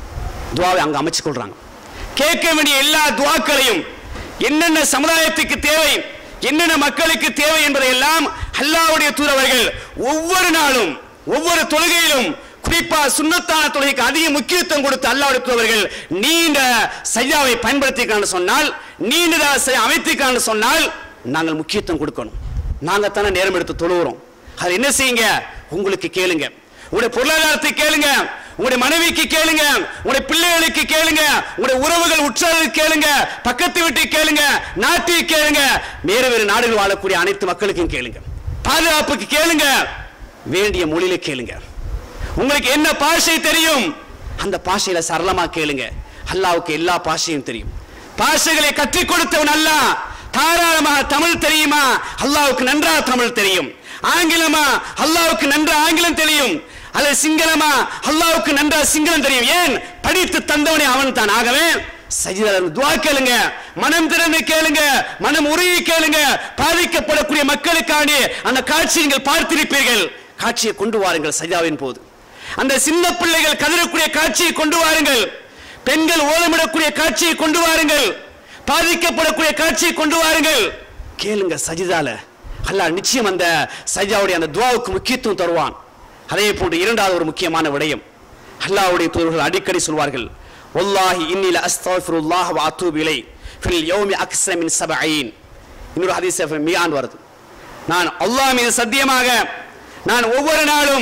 துவாவை அங்க அமைச்சு கொள்றாங்க கேட்க வேண்டிய எல்லா துவாக்களையும் என்னென்ன சமுதாயத்துக்கு தேவை என்னென்ன மக்களுக்கு தேவை என்பதை எல்லாம் அல்லாஹ்வுடைய தூதவர்கள் ஒவ்வொரு நாளும் ஒவ்வொரு தொழுகையிலும் குறிப்பா சுன்னத்தான தொழுகைக்கு அதிக முக்கியத்துவம் கொடுத்து அல்லாஹ்வுடைய தூதவர்கள் நீண்ட சஜாவை பயன்படுத்திக்கான்னு சொன்னால் நீண்ட அமைத்திருக்கான்னு சொன்னால் நாங்கள் முக்கியத்துவம் கொடுக்கணும் நாங்க தானே நேரம் எடுத்து தொழுகிறோம் அது என்ன செய்யுங்க உங்களுக்கு கேளுங்க உங்களுடைய பொருளாதாரத்தை கேளுங்க உங்களுடைய மனைவிக்கு கேளுங்க உங்களுடைய பிள்ளைகளுக்கு கேளுங்க உங்களுடைய உறவுகள் உற்றாருக்கு கேளுங்க பக்கத்து வீட்டுக்கு கேளுங்க நாட்டுக்கு கேளுங்க வேறு வேறு நாடுகள் வாழக்கூடிய அனைத்து மக்களுக்கும் கேளுங்க பாதுகாப்புக்கு கேளுங்க வேண்டிய மொழியில கேளுங்க உங்களுக்கு என்ன பாஷை தெரியும் அந்த பாஷையில சரளமா கேளுங்க அல்லாவுக்கு எல்லா பாஷையும் தெரியும் பாஷைகளை கற்றுக் கொடுத்தவன் அல்லாஹ் தாராளமாக தமிழ் தெரியுமா அல்லாவுக்கு நன்றாக தமிழ் தெரியும் ஆங்கிலமா அல்லாவுக்கு நன்ற ஆங்கிலம் தெரியும் அல்லது சிங்களமா அல்லாவுக்கு நன்றா சிங்களம் தெரியும் ஏன் படித்து தந்தவனே அவன் தான் ஆகவே சஜிதாவில் துவா கேளுங்க மனம் திறந்து கேளுங்க மனம் உருகி கேளுங்க பாதிக்கப்படக்கூடிய மக்களுக்கான அந்த காட்சி நீங்கள் பார்த்திருப்பீர்கள் காட்சியை கொண்டு வாருங்கள் சஜிதாவின் போது அந்த சின்ன பிள்ளைகள் கதறக்கூடிய காட்சியை கொண்டு வாருங்கள் பெண்கள் ஓலமிடக்கூடிய காட்சியை கொண்டு வாருங்கள் பாதிக்கப்படக்கூடிய காட்சியை கொண்டு வாருங்கள் கேளுங்க சஜிதால அல்லாஹ் நிச்சயம் அந்த சஜிதாவுடைய அந்த துவாவுக்கு முக்கியத்துவம் தருவான் அதே போன்று இரண்டாவது ஒரு முக்கியமான விடயம் அல்லாஹ்வுடைய தூதர்கள் அடிக்கடி சொல்வார்கள் வல்லாஹி இன்னில அஸ்தக்ஃபிருல்லாஹ் வ அத்தூபு இலை ஃபில் யௌமி அக்ஸர மின் சபஈன் இன்னொரு ஹதீஸ் மியான் வருது நான் அல்லாஹ் மீது சத்தியமாக நான் ஒவ்வொரு நாளும்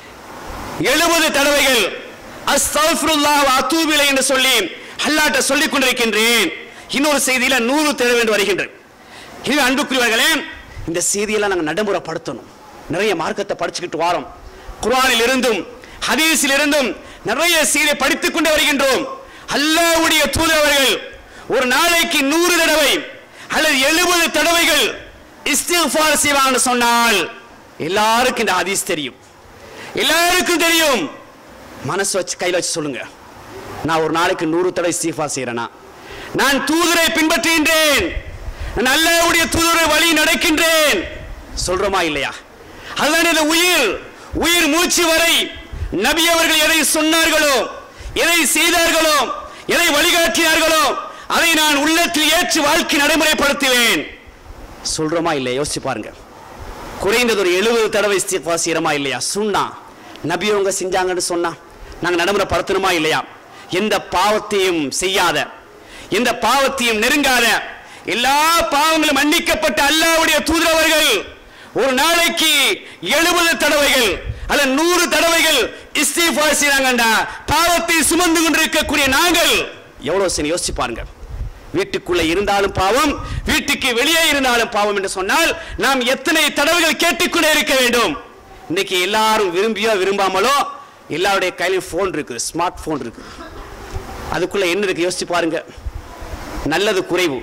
எழுபது தடவைகள் அஸ்தக்ஃபிருல்லாஹ் வ அத்தூபு இலை என்று சொல்லி அல்லாஹ்ட்ட சொல்லிக் கொண்டிருக்கின்றேன் இன்னொரு செய்தியில நூறு தடவை என்று வருகின்றேன் இது அன்புக்குரியவர்களே இந்த செய்தியெல்லாம் நாங்கள் நடைமுறைப்படுத்தணும் நிறைய மார்க்கத்தை படிச்சுக்கிட்டு வாரோம் குர்ஆனில் இருந்தும் ஹதீஸில் இருந்தும் நிறைய செய்தியை படித்துக் கொண்டு வருகின்றோம் அல்லாஹ்வுடைய தூதரவர்கள் ஒரு நாளைக்கு நூறு தடவை அல்லது எழுபது தடவைகள் இஸ்திஃபார் செய்வாங்கன்னு சொன்னால் எல்லாருக்கும் இந்த ஹதீஸ் தெரியும் எல்லாருக்கும் தெரியும் மனசு வச்சு கையில் வச்சு சொல்லுங்க நான் ஒரு நாளைக்கு நூறு தடவை இஸ்திஃபார் செய்யறேனா நான் தூதரை பின்பற்றுகின்றேன் நான் அல்லாஹ்வுடைய தூதரை வழி நடக்கின்றேன் சொல்றோமா இல்லையா அதுதான் இந்த உயிர் உயிர் மூச்சு வரை நபி அவர்கள் எதை சொன்னார்களோ எதை செய்தார்களோ எதை வழிகாட்டினார்களோ அதை நான் உள்ளத்தில் ஏற்று வாழ்க்கை நடைமுறைப்படுத்துவேன் சொல்றோமா இல்லையா யோசிச்சு பாருங்க குறைந்தது ஒரு எழுபது தடவை இஸ்திஃபா செய்யறோமா இல்லையா சுண்ணா நபி அவங்க செஞ்சாங்கன்னு சொன்னா நாங்க நடைமுறைப்படுத்தணுமா இல்லையா எந்த பாவத்தையும் செய்யாத எந்த பாவத்தையும் நெருங்காத எல்லா பாவங்களும் மன்னிக்கப்பட்ட அல்லாஹ்வுடைய தூதரவர்கள் ஒரு நாளைக்கு எழுபது தடவைகள் அல்ல நூறு தடவைகள் இஸ்திஃபார் செய்றாங்கண்டா பாவத்தை சுமந்து கொண்டிருக்கக்கூடிய நாங்கள் எவ்வளவு சரி யோசிச்சு பாருங்க வீட்டுக்குள்ள இருந்தாலும் பாவம் வீட்டுக்கு வெளியே இருந்தாலும் பாவம் என்று சொன்னால் நாம் எத்தனை தடவைகள் கேட்டுக்கொண்டே இருக்க வேண்டும் இன்னைக்கு எல்லாரும் விரும்பியோ விரும்பாமலோ எல்லாருடைய கையிலும் ஃபோன் இருக்கு ஸ்மார்ட் ஃபோன் இருக்கு அதுக்குள்ள என்ன இருக்கு யோசிச்சு பாருங்க நல்லது குறைவு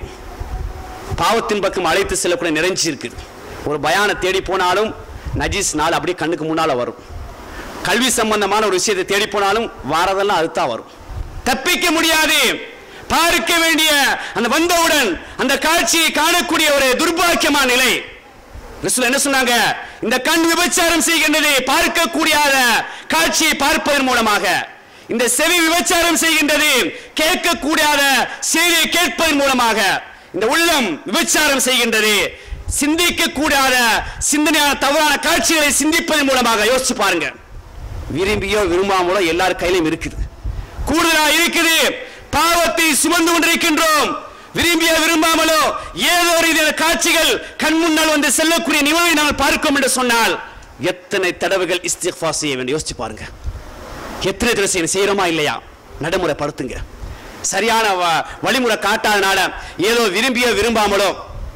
பாவத்தின் பக்கம் அழைத்து செல்லக்கூடிய நிறைஞ்சி இருக்குது ஒரு பயானை தேடி போனாலும் நஜீஸ் நாள் அப்படியே கண்ணுக்கு முன்னால வரும் கல்வி சம்பந்தமான ஒரு விஷயத்தை தேடி போனாலும் வாரதெல்லாம் அதுதான் வரும் தப்பிக்க முடியாது பார்க்க வேண்டிய அந்த வந்தவுடன் அந்த காட்சியை காணக்கூடிய ஒரு துர்பாக்கியமான நிலை ரசூல் என்ன சொன்னாங்க இந்த கண் விபச்சாரம் செய்கின்றது பார்க்கக்கூடியாத காட்சியை பார்ப்பதன் மூலமாக இந்த செவி விபச்சாரம் செய்கின்றது கேட்கக்கூடாத செய்தியை கேட்பதன் மூலமாக இந்த உள்ளம் விபச்சாரம் செய்கின்றது சிந்திக்க கூடாத சிந்தனையான தவறான காட்சிகளை சிந்திப்பதன் மூலமாக யோசிச்சு பாருங்க விரும்பியோ விரும்பாமலோ எல்லார் கையிலும் இருக்குது கூடுதலா இருக்குது பாவத்தை சுமந்து கொண்டிருக்கின்றோம் விரும்பியோ விரும்பாமலோ ஏதோ ஒரு இதில் காட்சிகள் கண் முன்னால் வந்து செல்லக்கூடிய நிகழ்வை நாங்கள் பார்க்கும் என்று சொன்னால் எத்தனை தடவைகள் இஸ்திஃபா செய்ய வேண்டும் யோசிச்சு பாருங்க எத்தனை தடவை செய்யணும் செய்யறோமா இல்லையா நடைமுறைப்படுத்துங்க சரியான வ- வழிமுறை காட்டாதனால ஏதோ விரும்பியோ விரும்பாமலோ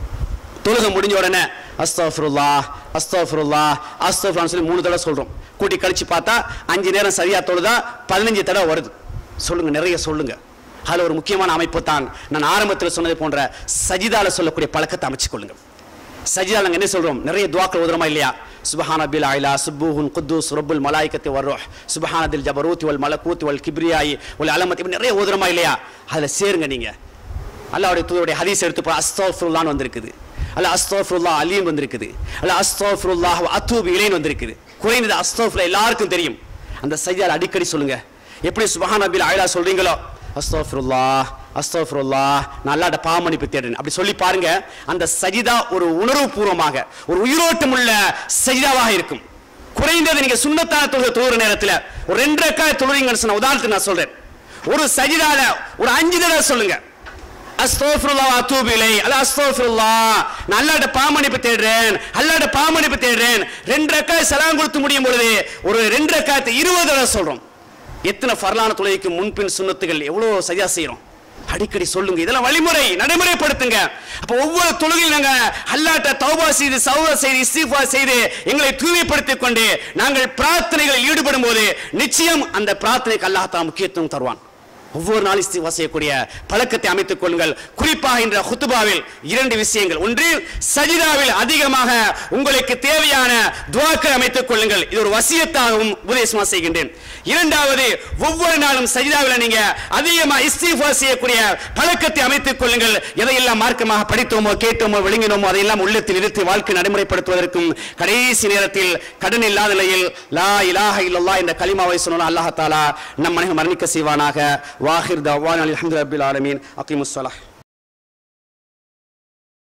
தொழுகை முடிஞ்ச உடனே அஸ்தஃபிருல்லா அஸ்தஃபிருல்லா அஸ்தஃபிருல்லான்னு சொல்லி மூணு தடவை சொல்றோம் கூட்டி கழிச்சு பார்த்தா அஞ்சு நேரம் சரியா தொழுதா பதினஞ்சு தடவை வருது சொல்லுங்க நிறைய சொல்லுங்க அதுல ஒரு முக்கியமான அமைப்பு தான் நான் ஆரம்பத்தில் சொன்னது போன்ற சஜிதால சொல்லக்கூடிய பழக்கத்தை அமைச்சு கொள்ளுங்க சஜிதா நாங்க என்ன சொல்றோம் நிறைய துவாக்கள் ஓதுறோமா இல்லையா சுபஹான பில் ஆயிலா சுப்புஹுன் குத்தூஸ் ரப்புல் மலாய்க்கத்தி வர்ரோஹ் சுபஹானதில் ஜபரூத்தி வல் மலக்கூத்தி வல் கிப்ரியாயி வல் அலமத் இப்படி நிறைய ஓதுறோமா இல்லையா அதுல சேருங்க நீங்க அல்லாஹ்வுடைய தூதருடைய ஹதீஸ் எடுத்து பா அஸ்தோஃபுல்லான்னு வந்திருக்குது அல்ல அஸ்தோஃபுல்லா அலீம் வந்திருக்குது அல்ல அஸ்தோஃபுல்லாஹ் அத்தூப் இலைன்னு வந்திருக்குது குறைந்தது அஸ்தோஃபுல்லா எல்லாருக்கும் தெரியும் அந்த சையால் அடிக்கடி சொல்லுங்க எப்படி சுபஹான் அபில் ஆயிலா சொல்றீங்களோ அஸ்தோஃபுல்லா அஸ்தோஃபுல்லா நான் அல்லாட்ட பாவமன்னிப்பு தேடுறேன் அப்படி சொல்லி பாருங்க அந்த சஜிதா ஒரு உணர்வுபூர்வமாக ஒரு உயிரோட்டம் உள்ள சஜிதாவாக இருக்கும் குறைந்தது நீங்க சுண்ணத்தான தொழுகை தொழுகிற நேரத்துல ஒரு ரெண்டு ரக்காய தொழுறீங்கன்னு சொன்ன உதாரணத்துக்கு நான் சொல்றேன் ஒரு சஜிதால ஒரு அஞ்சு தடவை சொல்லுங்க அஸ்தோஃபிருல்லா அத்தூபு இலை அல்ல அஸ்தோஃபிருல்லா நான் அல்லாட்ட பாமணிப்பு தேடுறேன் அல்லாட்ட பாமணிப்பு தேடுறேன் ரெண்டு ரக்காய் சலாம் கொடுத்து முடியும் பொழுது ஒரு ரெண்டு ரக்காயத்தை இருபது தடவை சொல்றோம் எத்தனை ஃபர்லான தொழுகைக்கு முன்பின் சுண்ணத்துகள் எவ்வளவு சரியா செய்யறோம் அடிக்கடி சொல்லுங்க இதெல்லாம் வழிமுறை நடைமுறைப்படுத்துங்க அப்ப ஒவ்வொரு தொழுகையும் நாங்க அல்லாட்ட தௌபா செய்து சௌதா செய்து இஸ்திஃபா செய்து எங்களை தூய்மைப்படுத்திக் கொண்டு நாங்கள் பிரார்த்தனைகளில் ஈடுபடும் போது நிச்சயம் அந்த பிரார்த்தனைக்கு அல்லாஹ் தான் முக்கியத்துவம் தருவான் ஒவ்வொரு நாள் இஸ்திஃபா செய்யக்கூடிய பழக்கத்தை அமைத்துக் கொள்ளுங்கள் குறிப்பாக இந்த ஹுத்துபாவில் இரண்டு விஷயங்கள் ஒன்று சஜிதாவில் அதிகமாக உங்களுக்கு தேவையான துவாக்கள் அமைத்துக் கொள்ளுங்கள் இது ஒரு வசியத்தாகவும் உபதேசமா செய்கின்றேன் இரண்டாவது ஒவ்வொரு நாளும் சஜிதாவில் நீங்க அதிகமாக இஸ்திஃபா செய்யக்கூடிய பழக்கத்தை அமைத்துக் கொள்ளுங்கள் எதையெல்லாம் மார்க்கமாக படித்தோமோ கேட்டோமோ விளங்கினோமோ அதையெல்லாம் உள்ளத்தில் இருத்தி வாழ்க்கை நடைமுறைப்படுத்துவதற்கும் கடைசி நேரத்தில் கடன் இல்லாத நிலையில் லா இலாஹ இல்லல்லாஹ் என்ற கலிமாவை சொன்ன அல்லாஹ் தாலா நம் மனித மரணிக்க செய்வானாக வாஹிர் தவான் அல்ஹம்துலில்லாஹி ரப்பில் ஆலமீன் அகீமுஸ் ஸலாஹ்